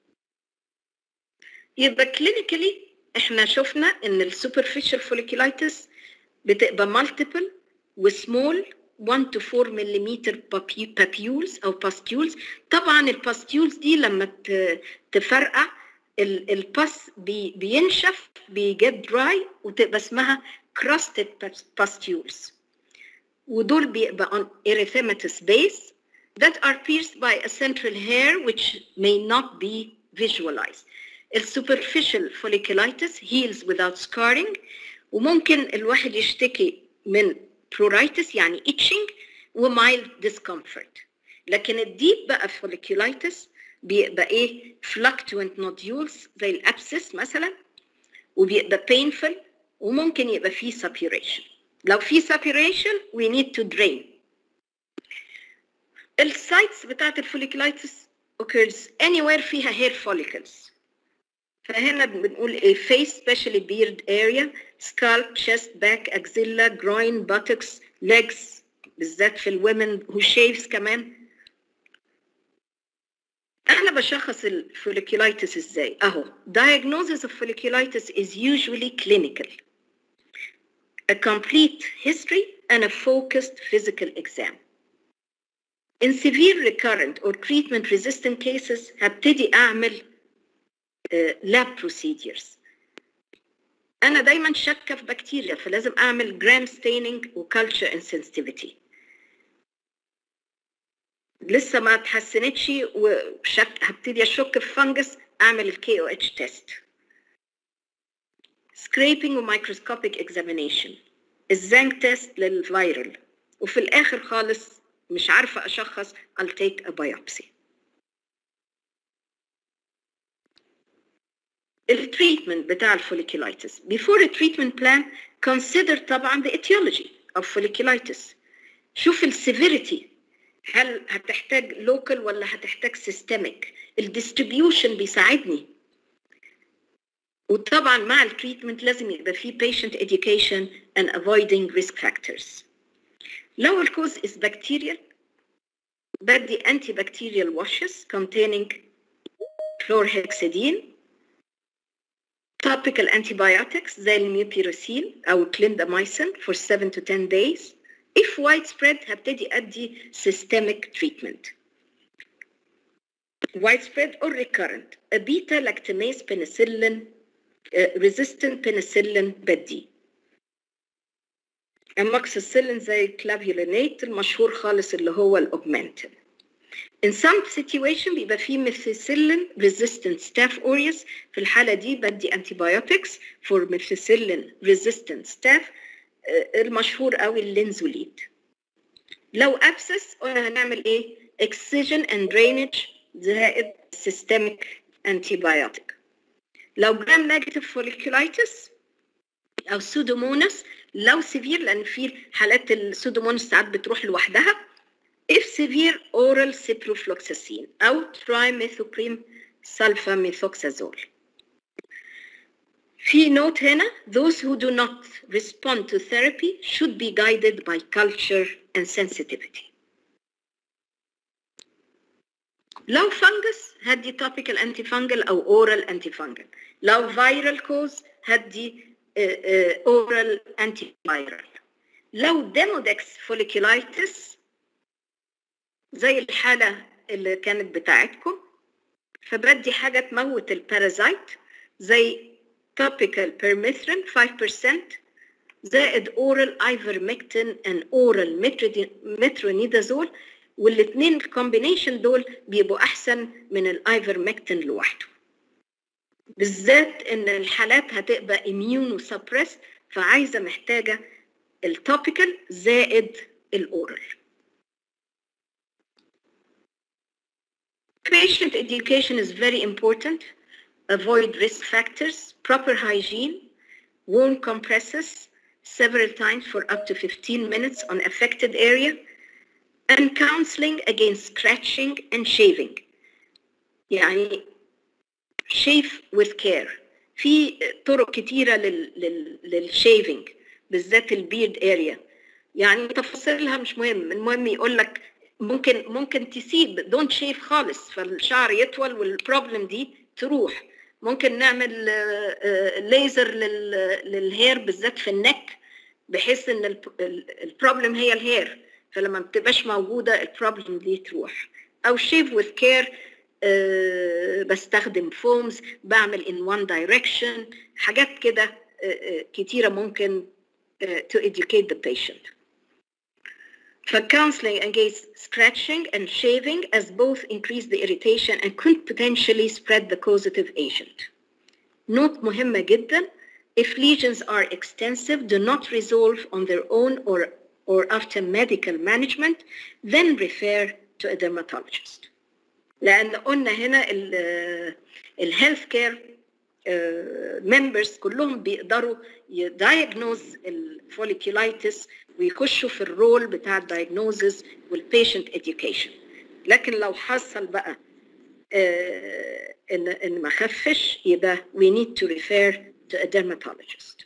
يبقى clinically احنا شفنا ان السوبرفيشال folliculitis بتبقى multiple وسمول 1 to 4 ملم papules او باستيولز طبعا الباستيولز دي لما ت- تفرقع ال- الباس بي بينشف بيجيت دراي وتبقى اسمها crusted pastules ودول بيبقى on erythematous base that are pierced by a central hair which may not be visualized. The superficial folliculitis heals without scarring وممكن الواحد يشتكي من pruritus يعني itching وmild discomfort. لكن الديب بقى folliculitis بيبقى ايه fluctuant nodules زي الابسس مثلا وبيبقى painful وممكن يبقى فيه suppuration. لو في suppuration we need to drain. السايتس بتاعت الفوليكلايتس occurs anywhere فيها hair follicles فهنا بنقول ايه face especially beard area scalp chest back axilla groin buttocks legs بالذات في الwomen who shaves كمان انا بشخص الفوليكولايتس ازاي اهو diagnosis of folliculitis is usually clinical a complete history and a focused physical exam In severe recurrent or treatment resistant cases هبتدي أعمل uh, lab procedures. أنا دايما شاكة في بكتيريا فلازم أعمل جرام staining و culture and sensitivity. لسه ما اتحسنتش وشك هبتدي أشك في فنجس أعمل ال KOH test. scraping و microscopic examination. الزنك تيست للفيرال وفي الآخر خالص مش عارفة أشخص I'll take a biopsy. التريتمنت بتاع الفوليكولايتس before a treatment plan consider طبعا the etiology of folliculitis شوف السيفيريتي هل هتحتاج local ولا هتحتاج systemic الديستريبيوشن بيساعدني وطبعا مع التريتمنت لازم يبقى فيه patient education and avoiding risk factors لو الكوز is bacterial بدي antibacterial washes containing chlorhexidine topical antibiotics زي الميوبيروسيل أو clindamycin for 7 to 10 days if widespread هبتدي أدي systemic treatment widespread or recurrent a beta lactamase penicillin uh, resistant penicillin بدي amoxicillin زي الكلافيولينيت المشهور خالص اللي هو الاوجمانتين In some situation بيبقى فيه methicillin resistant staph aureus في الحالة دي بدي antibiotics for methicillin resistant staph المشهور قوي اللينزوليد لو abscess قلنا هنعمل ايه excision and drainage زائد systemic antibiotic لو gram negative folliculitis او سودومونس لو سيفير لان في حالات السودومونس ساعات بتروح لوحدها if severe oral ciprofloxacin او trimethoprim sulfamethoxazole في نوت هنا those who do not respond to therapy should be guided by culture and sensitivity لو فنجس هدي topical antifungal او oral antifungal لو viral cause هدي oral antiviral لو ديمودكس فوليكولايتس زي الحالة اللي كانت بتاعتكم فبدي حاجة تموت البارازايت زي topical permethrin 5% زائد اورال ايفرمكتين and اورال مترونيدازول والاثنين الكومبينيشن دول بيبقوا احسن من الايفرمكتين لوحده بالذات ان الحالات هتبقى اميونو سبريس فعايزه محتاجه التوبيكال زائد الاورال Patient education is very important. Avoid risk factors, proper hygiene, warm compresses several times for up to 15 minutes on affected area, and counseling against scratching and shaving. يعني shave with care. في طرق كتيرة لل, لل, للشيفنج بالذات البيرد اريا يعني تفاصيلها مش مهم المهم يقول لك ممكن ممكن تسيب دونت شيف خالص فالشعر يطول والبروبلم دي تروح ممكن نعمل ليزر للهير بالذات في النك بحيث ان البروبلم هي الهير فلما ما بتبقاش موجوده البروبلم دي تروح او شيف وذ كير بستخدم فومز بعمل in one direction حاجات كده uh, uh, كتيره ممكن uh, to educate the patient فcounseling against scratching and shaving as both increase the irritation and could potentially spread the causative agent. Note مهمة جدا if lesions are extensive, do not resolve on their own or, or after medical management, then refer to a dermatologist. لأن قلنا هنا الهيلث كير ممبرز كلهم بيقدروا يدايجنوز الفوليكيولايتس ويخشوا في الرول بتاع الدايجنوزز والبيشنت education لكن لو حصل بقى آه ان ان ما خفش يبقى we need to refer to a dermatologist.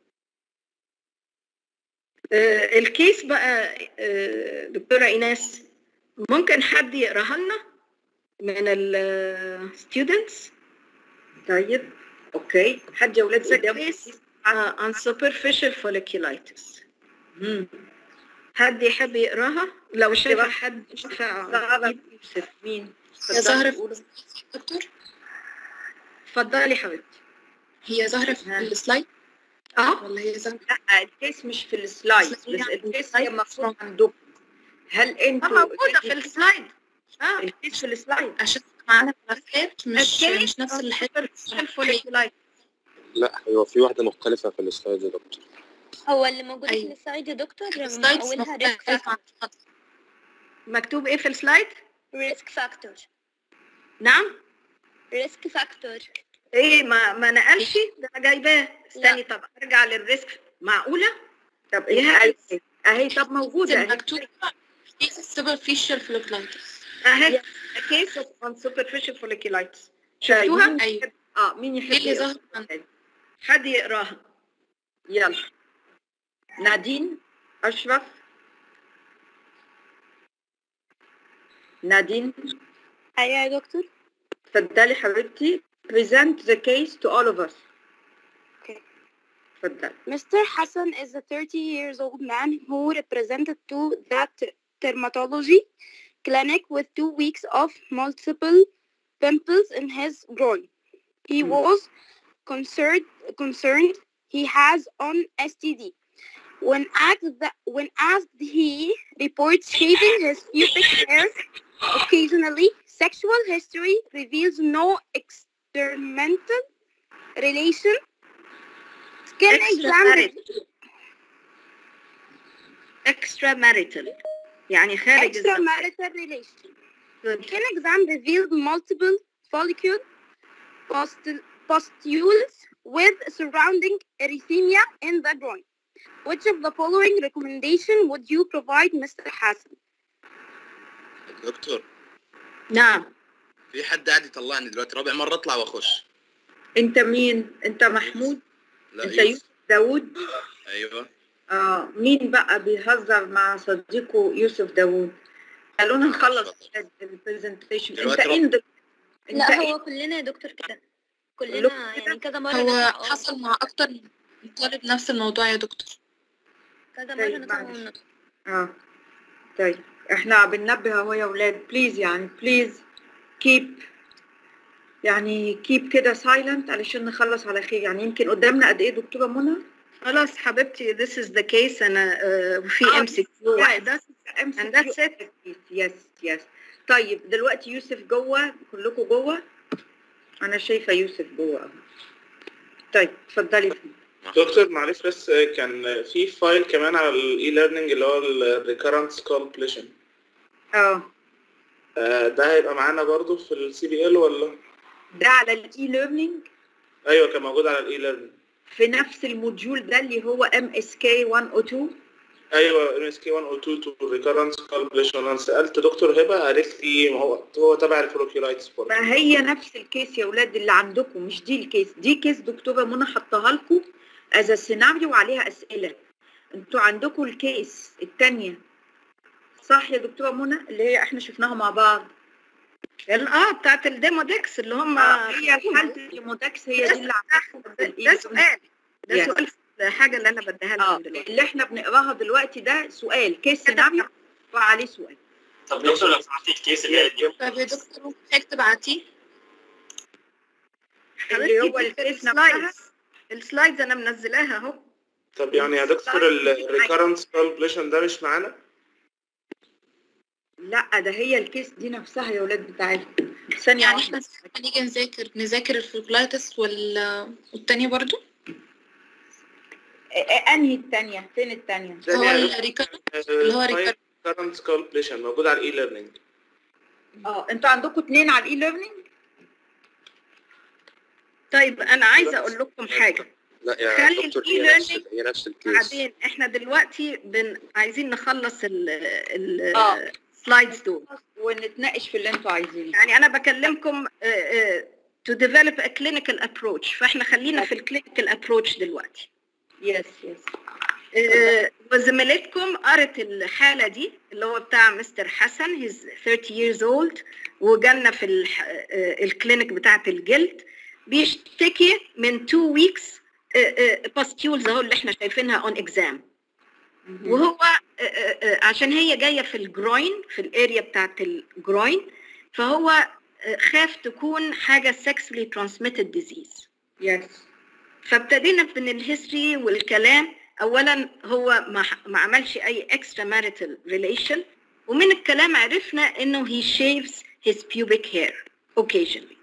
آه الكيس بقى آه دكتوره ايناس ممكن حد يقراها لنا من الستودنتس طيب اوكي حد يا ولاد The case uh, on superficial folliculitis. مم. حد يحب يقراها؟ لو شايفه حد زهرة يوسف مين؟ هي ظاهرة اتفضلي في قولي. دكتور اتفضلي حبيبتي. هي ظاهرة في ها. السلايد اه ولا هي ظاهرة لا الكيس مش في السلايد بس لا، الكيس هي المفروض عندكم هل آه، انتوا موجوده في السلايد. اه الكيس في السلايد عشان معانا ملفات مش الكيس مش نفس اللي حضرتك الفوليكولايت لا هو في واحدة مختلفة في السلايد يا دكتور هو اللي موجود أيوة. في السلايد يا دكتور من السلايدز اولها ريسك مختلفة عن فاكتور مكتوب ايه في السلايد؟ ريسك فاكتور نعم؟ ريسك فاكتور ايه ما ما نقلش ده انا جايباه استني طب ارجع للريسك معقوله؟ طب يا ايه هاي. اهي طب موجودة اهي مكتوب superficial folliculitis اهي كيس اون سوبرفيشال فوليكولايتس شفتوها؟ أيوة اه مين يحب ايه اللي يقرأ؟ ظهر عندك؟ حد يقراها يلا نادين اشرف نادين ايوه يا دكتور اتفضلي حبيبتي present the case to all of us Okay. اتفضلي Mr. Hassan is a 30 years old man who represented to that dermatology clinic with two weeks of multiple pimples in his groin. He Hmm. was concerned concerned he has on STD. When asked that, when asked he reports shaving his pubic hair occasionally. Sexual history reveals no experimental relation. Skin exam اكسترا ماريتال يعني خارج الزوج. extramarital relation. Skin exam revealed multiple follicle pustul- pustules with surrounding erythema in the groin. Which of the following recommendation would you provide Mr. Hassan? دكتور نعم في حد قاعد يطلعني دلوقتي رابع مرة اطلع واخش انت مين انت محمود لا انت يوسف يوسف داوود ايوه اه مين بقى بيهزر مع صديقه يوسف داوود خلونا نخلص البرزنتيشن انت دلوقتي ايه ده انت لا ايه هو كلنا يا دكتور كده كلكم كلنا كده؟ يعني كذا مرة هو نطلع اه حصل مع أكتر من طالب نفس الموضوع يا دكتور كذا طيب، مرة نطلع معلش. ونطلع اه طيب احنا بننبه اهو يا اولاد بليز يعني بليز كيب يعني كيب كده سايلنت علشان نخلص على خير يعني يمكن قدامنا قد ايه دكتوره منى خلاص حبيبتي this is the case انا آه، وفي آه، ام سي كيو واحده امسك And that's it. يس يس طيب دلوقتي يوسف جوه كلكم جوه انا شايفه يوسف جوه اهو طيب اتفضلي دكتور معلش بس كان في فايل كمان على الاي ليرنينج اللي هو الريكرنس كالكوليشن اه ده هيبقى معانا برضو في السي بي ال ولا ده على الاي ليرنينج ايوه كان موجود على الاي ليرنينج في نفس الموديول ده اللي هو ام اس كي 102 ايوه ام اس كي 102 تو ريكرنس كالكوليشن انا سالت دكتور هبه قالت لي ما هو هو تبع الفلوكيولايتس برضه ما هي نفس الكيس يا اولاد اللي عندكم مش دي الكيس دي كيس دكتوره منى حطها لكم از سيناريو وعليها اسئله انتوا عندكم الكيس الثانيه صح يا دكتوره منى اللي هي احنا شفناها مع بعض ال- اه بتاعت الديمو ديكس اللي هم آه، هي حاله المودكس هي دي اللي عندكم في ده الإيه سؤال ده Yes. سؤال في الحاجه اللي انا بديها اه لكم دلوقتي اللي احنا بنقراها دلوقتي ده سؤال كيس سيناريو وعليه سؤال طب دكتور لو سمحتي الكيس اللي هي دي طب يا دكتور ممكن حضرتك تبعتيه اللي هو حبيبتي في الكيس نفسها السلايدز السلايدز انا منزلاها اهو طب يعني يا دكتور الريكرنس كالكوليشن ده مش معانا لا ده هي الكيس دي نفسها يا ولاد بتاعتكم ثانيه يعني واحده احنا هنيجي نذاكر نذاكر الفلوكلايتس وال والتانية برضو آه، آه، انهي الثانيه فين الثانيه هو الريكارد اللي هو ريكارد ريكرنس كالكوليشن موجود على الاي ليرنينج اه انتوا عندكم اثنين على الاي ليرنينج طيب انا عايزه اقول لكم حاجه لا يا خلي دكتور الإي هي نفس learning هي نفس الكيس بعدين احنا دلوقتي بن... عايزين نخلص ال ال آه. السلايدز دول ونتناقش في اللي انتوا عايزينه يعني انا بكلمكم آه، آه، to develop a clinical approach فاحنا خلينا في الكلينيكال approach دلوقتي يس يس آه، وزميلتكم قرت الحالة دي اللي هو بتاع مستر حسن he's 30 years old وجالنا في الح- آه، الكلينيك بتاعة الجلد بيشتكي من 2 weeks باستيولز اهو اللي احنا شايفينها on exam وهو آه، آه، آه، عشان هي جايه في الجروين في الاريا بتاعت الجروين فهو آه، خاف تكون حاجه sexually transmitted disease يس فابتدينا من الهيستوري والكلام اولا هو ما, ما عملش اي extra marital relation ومن الكلام عرفنا انه he shaves his pubic hair occasionally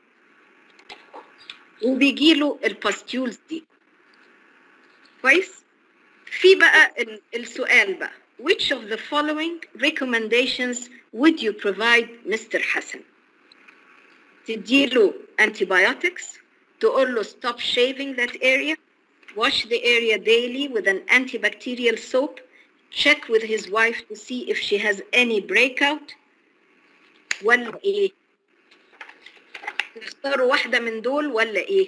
وبيجيله الباستيولز دي كويس في بقى ال- السؤال بقى which of the following recommendations would you provide Mr. حسن تديله antibiotics تقول له stop shaving that area wash the area daily with an antibacterial soap check with his wife to see if she has any breakout ولا ايه تختاروا واحدة من دول ولا ايه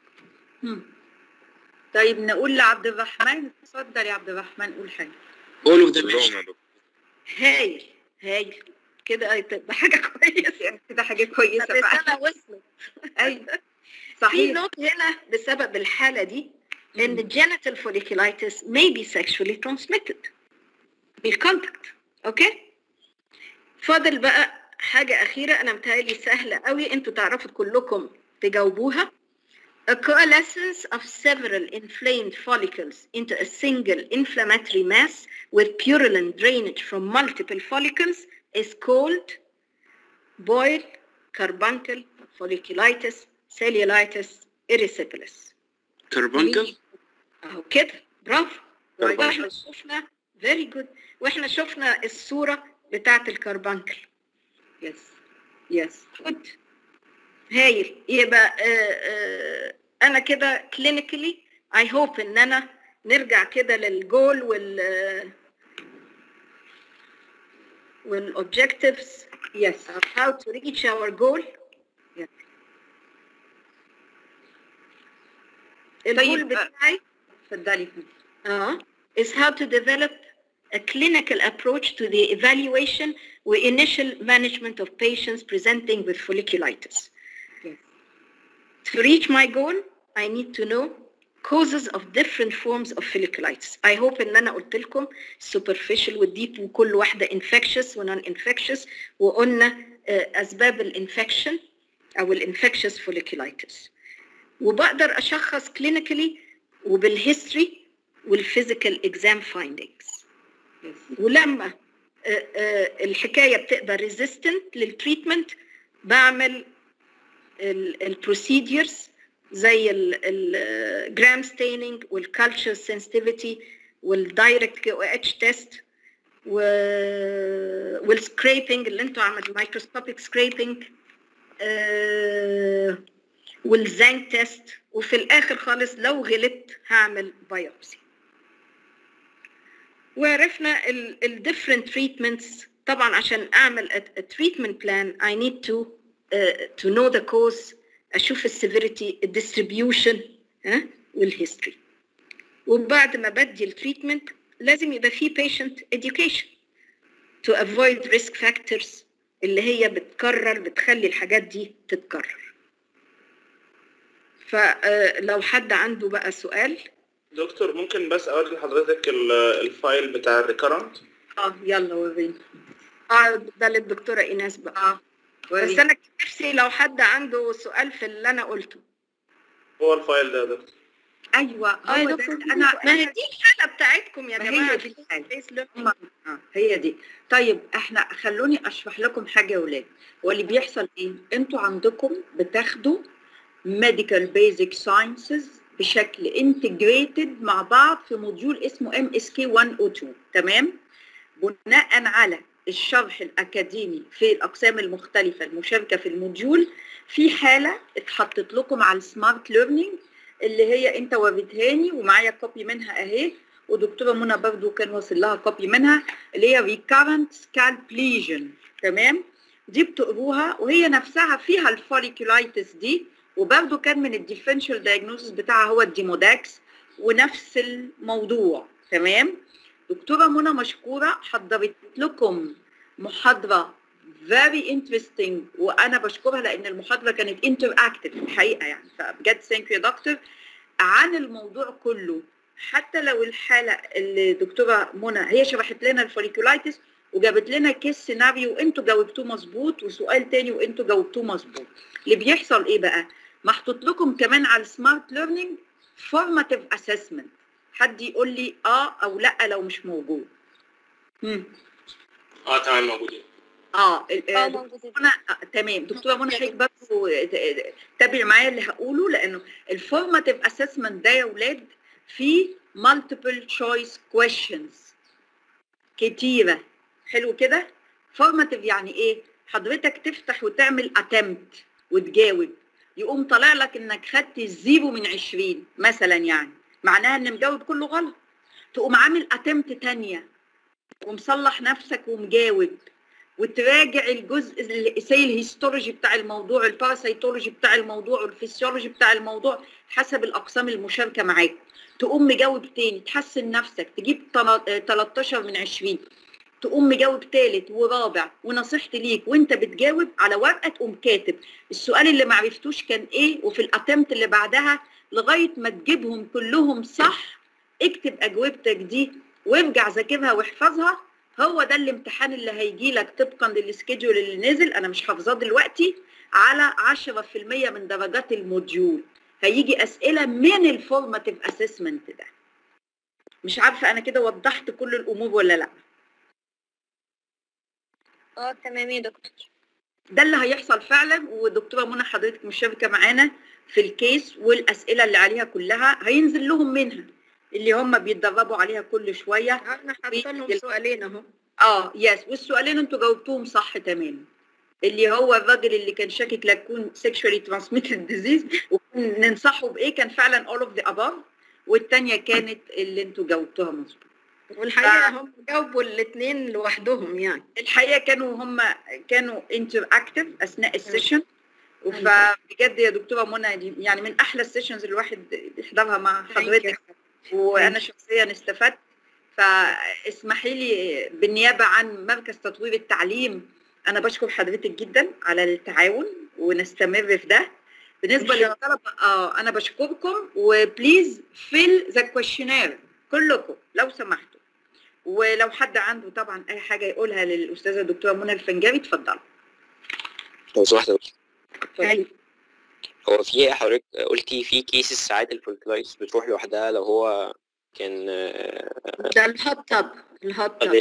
طيب نقول لعبد الرحمن اتفضل يا عبد الرحمن قول حاجه all of them كلهم يا دكتور هايل هايل كده هتبقى حاجة كويسة كده حاجه كويسه بقى الرسالة وصلت ايوه في صحيح نوت هنا بسبب الحالة دي ان genital folliculitis may be sexually transmitted بالcontact اوكي فاضل بقى حاجة أخيرة أنا متهيألي سهلة قوي أنتوا تعرفوا كلكم تجاوبوها A coalescence of several inflamed follicles into a single inflammatory mass with purulent drainage from multiple follicles is called boil, carbuncle, folliculitis, cellulitis, erysipelas. كربونكل اهو كده برافو كربونكل. واحنا شفنا فيري جود واحنا شفنا الصوره بتاعت الكربانكل يس يس جود هايل يبقى آه، آه، انا كده كلينيكالي اي هوب ان انا نرجع كده للجول وال والاوبجكتيفز يس of how to reach our goal Yes. الجول طيب، آه، بتاعي اتفضلي uh, is how to develop a clinical approach to the evaluation or initial management of patients presenting with folliculitis. Yes. To reach my goal, I need to know causes of different forms of folliculitis. I hope ان انا قلت لكم superficial والdeep وكل واحدة infectious ونون infectious وقلنا آه، اسباب الانفكشن او الانفكشous folliculitis. وبقدر اشخص clinically وبالهيستوري والفيزيكال اكزام فايندينجز ولما آه، آه، الحكايه بتبقى ريزيستنت للتريتمنت بعمل البروسيديرز زي الجرام ستيننج والكالتشر سنسيتيفيتي والدايركت كي او اتش تيست والسكريبنج اللي انتوا عملتوا مايكروسكوبيك سكريبنج والزانك تيست وفي الاخر خالص لو غلبت هعمل بايوبسي وعرفنا الديفرنت تريتمنتس طبعا عشان اعمل تريتمنت بلان I need to uh, to know the cause اشوف السيفيريتي الديستريبيوشن ها والهيستوري وبعد ما بدي التريتمنت لازم يبقى في patient education to avoid risk factors اللي هي بتكرر بتخلي الحاجات دي تتكرر فلو حد عنده بقى سؤال دكتور ممكن بس اوري لحضرتك ال- الفايل بتاع الريكرنت اه يلا وريني اه ده للدكتوره ايناس بقى اه بس وريني انا كان نفسي لو حد عنده سؤال في اللي انا قلته هو الفايل ده يا دكتور ايوه اه يا هو ده دكتور انا ما هي دي الحاله بتاعتكم يا ما هي جماعه دي الحالة. Face learning. هم- آه، هي دي طيب احنا خلوني اشرح لكم حاجه يا ولاد واللي بيحصل ايه انتوا عندكم بتاخدوا medical basic sciences بشكل انتجريتد مع بعض في موديول اسمه ام اس كي 102 تمام بناء على الشرح الاكاديمي في الاقسام المختلفه المشاركه في الموديول في حاله اتحطت لكم على السمارت ليرنينج اللي هي انت وريتهاني ومعايا كوبي منها اهي ودكتوره منى برضو كان واصل لها كوبي منها اللي هي recurrent scalp lesion تمام دي بتقروها وهي نفسها فيها الفوليكولايتس دي وبرضو كان من الديفرنشال دايجنوستس بتاعها هو الديموداكس ونفس الموضوع تمام دكتوره منى مشكوره حضرت لكم محاضره very interesting وانا بشكرها لان المحاضره كانت interactive الحقيقه يعني فبجد ثانك يو دكتور عن الموضوع كله حتى لو الحاله اللي دكتوره منى هي شرحت لنا الفوليكولايتس وجابت لنا كيس سيناريو انتوا جاوبتوه مظبوط وسؤال تاني وانتوا جاوبتوه مظبوط اللي بيحصل ايه بقى محطوط لكم كمان على السمارت ليرنينج فورماتيف اسسمنت حد يقول لي اه او لا لو مش موجود مم. اه تمام موجودين اه ال- اه آه، موجودة منى آه، تمام دكتوره منى حضرتك برضه ت- تابع معايا اللي هقوله لانه الفورماتيف اسسمنت ده يا ولاد فيه multiple choice questions كتيره حلو كده فورماتيف يعني ايه حضرتك تفتح وتعمل attempt وتجاوب يقوم طالع لك انك خدت الزيرو من 20 مثلا يعني معناها ان مجاوب كله غلط تقوم عامل attempt تانية ومصلح نفسك ومجاوب وتراجع الجزء اللي- زي الهيستولوجي بتاع الموضوع الباراسيتولوجي بتاع الموضوع والفسيولوجي بتاع الموضوع حسب الاقسام المشاركه معاك تقوم مجاوب تاني تحسن نفسك تجيب تلا- آه، 13 من 20 تقوم مجاوب تالت ورابع ونصيحتي ليك وانت بتجاوب على ورقه تقوم كاتب السؤال اللي معرفتوش كان ايه وفي الاتمت اللي بعدها لغايه ما تجيبهم كلهم صح اكتب اجوبتك دي وارجع ذاكرها واحفظها هو ده الامتحان اللي هيجي لك طبقا للسكيدول اللي نزل انا مش حافظاه دلوقتي على 10% من درجات الموديول هيجي اسئله من الفورماتيف اسسمنت ده مش عارفه انا كده وضحت كل الامور ولا لا اه تمام يا دكتور ده اللي هيحصل فعلا ودكتوره منى حضرتك مشاركه معانا في الكيس والاسئله اللي عليها كلها هينزل لهم منها اللي هم بيتدربوا عليها كل شويه انا حاطه لهم سؤالين اهو اه يس والسؤالين انتوا جاوبتوهم صح تماما اللي هو الراجل اللي كان شاكك لا تكون sexually transmitted disease وننصحه بايه كان فعلا all of the above والتانية كانت اللي انتوا جاوبتوها مظبوط والحقيقه هم جاوبوا الاثنين لوحدهم يعني الحقيقه كانوا هم كانوا انتراكتيف اثناء السيشن فبجد يا دكتوره منى دي يعني من احلى السيشنز اللي الواحد بيحضرها مع حضرتك وانا شخصيا استفدت فاسمحي لي بالنيابه عن مركز تطوير التعليم انا بشكر حضرتك جدا على التعاون ونستمر في ده بالنسبه إن شاء للطلبه اه انا بشكركم وبليز فيل ذا كويشنير كلكم لو سمحتوا ولو حد عنده طبعا اي حاجه يقولها للاستاذه الدكتوره منى الفنجاوي اتفضلوا لو سمحت يا دكتور. اتفضلي. هو في حضرتك قلتي في كيسز ساعات الفولكلايتس بتروح لوحدها لو هو كان آه، ده الهوت تاب الهوت تاب أدي-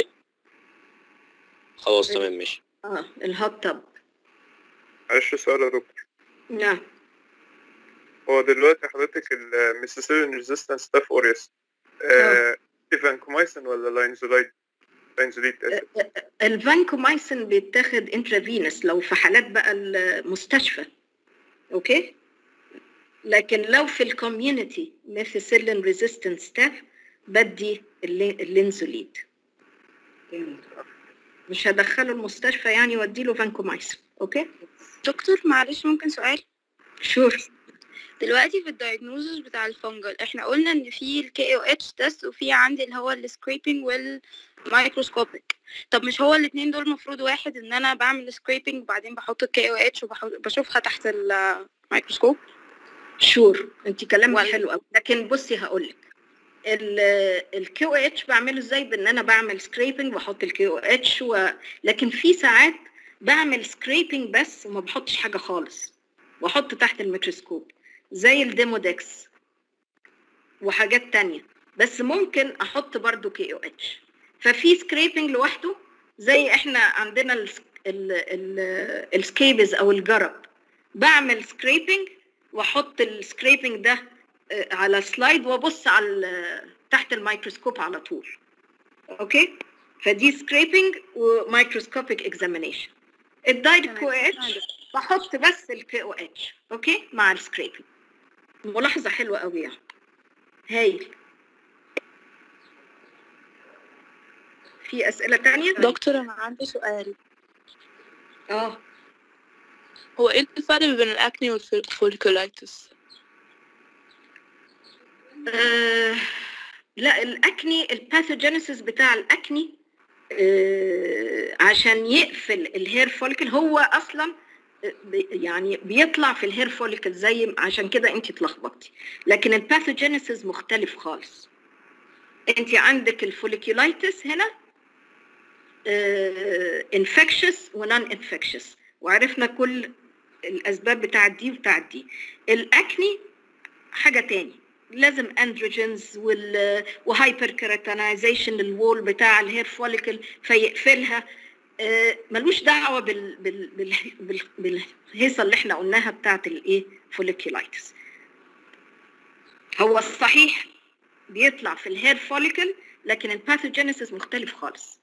خلاص تمام ماشي اه الهوت تاب معلش سؤال يا دكتور نعم هو دلوقتي حضرتك الميسيسيلين ريزيستنس ستاف اوريس ايفانكومايسين ولا لاينزولايد لاينزوليت اسف الفانكومايسين بيتاخد انترافينس لو في حالات بقى المستشفى اوكي لكن لو في الكوميونتي ميثيسيلين ريزيستنت ستاف بدي اللي- اللينزوليد مش هدخله المستشفى يعني واديله فانكومايسين اوكي دكتور معلش ممكن سؤال شور دلوقتي في الدايجنوزس بتاع الفنجل احنا قلنا ان في الكي او اتش تيست وفي عندي اللي هو السكريبنج والمايكروسكوبيك طب مش هو الاثنين دول المفروض واحد ان انا بعمل سكريبنج وبعدين بحط الكي او اتش وبشوفها تحت الميكروسكوب شور انت كلامك ولا- حلو قوي لكن بصي هقول لك الكيو اتش بعمله ازاي بان انا بعمل سكريبنج واحط الكيو اتش و... لكن في ساعات بعمل سكريبنج بس وما بحطش حاجه خالص واحط تحت الميكروسكوب زي الديمودكس وحاجات تانية بس ممكن احط برضو كي او اتش ففي سكريبنج لوحده زي احنا عندنا ال ال ال السكيبز او الجرب بعمل سكريبنج واحط السكريبنج ده آه، على سلايد وابص على ال- تحت الميكروسكوب على طول اوكي فدي سكريبنج وميكروسكوبيك اكزامينيشن الدايركت كو اتش بحط بس الكي او اتش اوكي مع السكريبنج ملاحظه حلوه قوي يعني هايل في اسئله تانية دكتور انا عندي سؤال اه هو ايه الفرق بين الاكني والفوليكولايتس آه، لا الاكني الباثوجينيسيس بتاع الاكني آه، عشان يقفل الهير فوليكل هو اصلا آه، بي- يعني بيطلع في الهير فوليكل زي عشان كده انت اتلخبطتي لكن الباثوجينيسيس مختلف خالص انت عندك الفوليكولايتس هنا انفكشس ونون انفكشس وعرفنا كل الاسباب بتاعت دي وبتاعت دي الاكني حاجه تاني لازم اندروجينز وال وهايبر كيراتينايزيشن للوول بتاع الهير فوليكل فيقفلها آه، ملوش دعوه بال بال بال بال بالهيصه اللي احنا قلناها بتاعت الايه فوليكولايتس هو الصحيح بيطلع في الهير فوليكل لكن الباثوجينيسيس مختلف خالص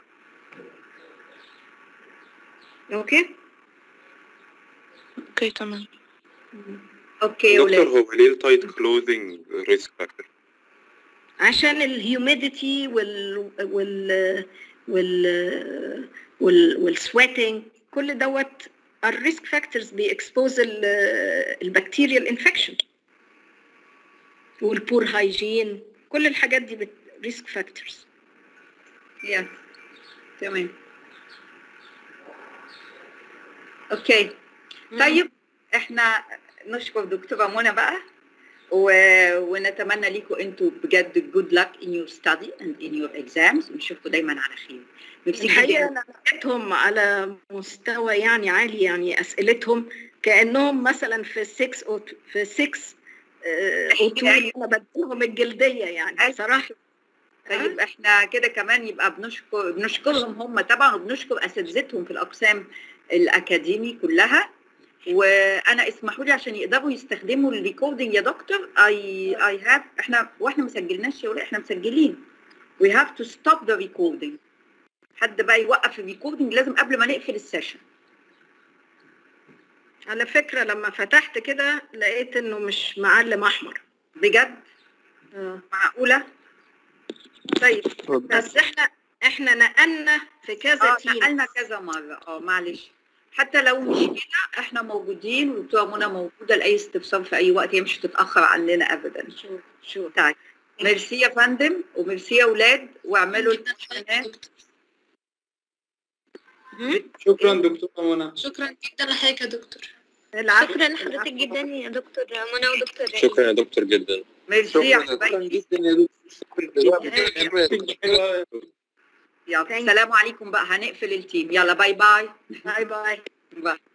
اوكي اوكي تمام اوكي يا دكتور ولاد هو ليه التايت كلوزنج ريسك فاكتور؟ عشان الهيوميديتي وال وال وال وال والسويتنج كل دوت الريسك فاكتورز بيكسبوز البكتيريال انفكشن والبور هايجين كل الحاجات دي ريسك فاكتورز يس تمام اوكي طيب احنا نشكر دكتوره منى بقى و... ونتمنى ليكم انتوا بجد good luck in your study and in your exams ونشوفكم دايما على خير ميرسي الحقيقه جدا انا لقيتهم على مستوى يعني عالي يعني اسئلتهم كانهم مثلا في 6 او في 6 او 2 انا بديهم الجلديه يعني صراحه طيب احنا كده كمان يبقى بنشكر بنشكرهم هم طبعا وبنشكر اساتذتهم في الاقسام الاكاديمي كلها وانا اسمحوا لي عشان يقدروا يستخدموا الريكوردنج يا دكتور اي اي هاف احنا واحنا ما سجلناش يا ولاد احنا مسجلين we have to stop the recording حد بقى يوقف الريكوردنج لازم قبل ما نقفل السيشن على فكره لما فتحت كده لقيت انه مش معلم احمر بجد اه معقوله طيب بس احنا احنا نقلنا في كذا اه تيم نقلنا كذا مره اه معلش حتى لو مش كده احنا موجودين والدكتوره منى موجوده لاي استفسار في اي وقت هي مش هتتاخر عننا ابدا شو شو طيب ميرسي يا فندم وميرسي يا اولاد واعملوا الامتحانات شكرا دكتورة منى شكرا جدا لحضرتك يا دكتور شكرا لحضرتك جدا يا دكتور منى ودكتور رئيس. شكرا يا دكتور جدا ميرسي يا شكرا حبايبي جدا يا دكتور يلا السلام عليكم بقى هنقفل التيم يلا باي باي باي باي باي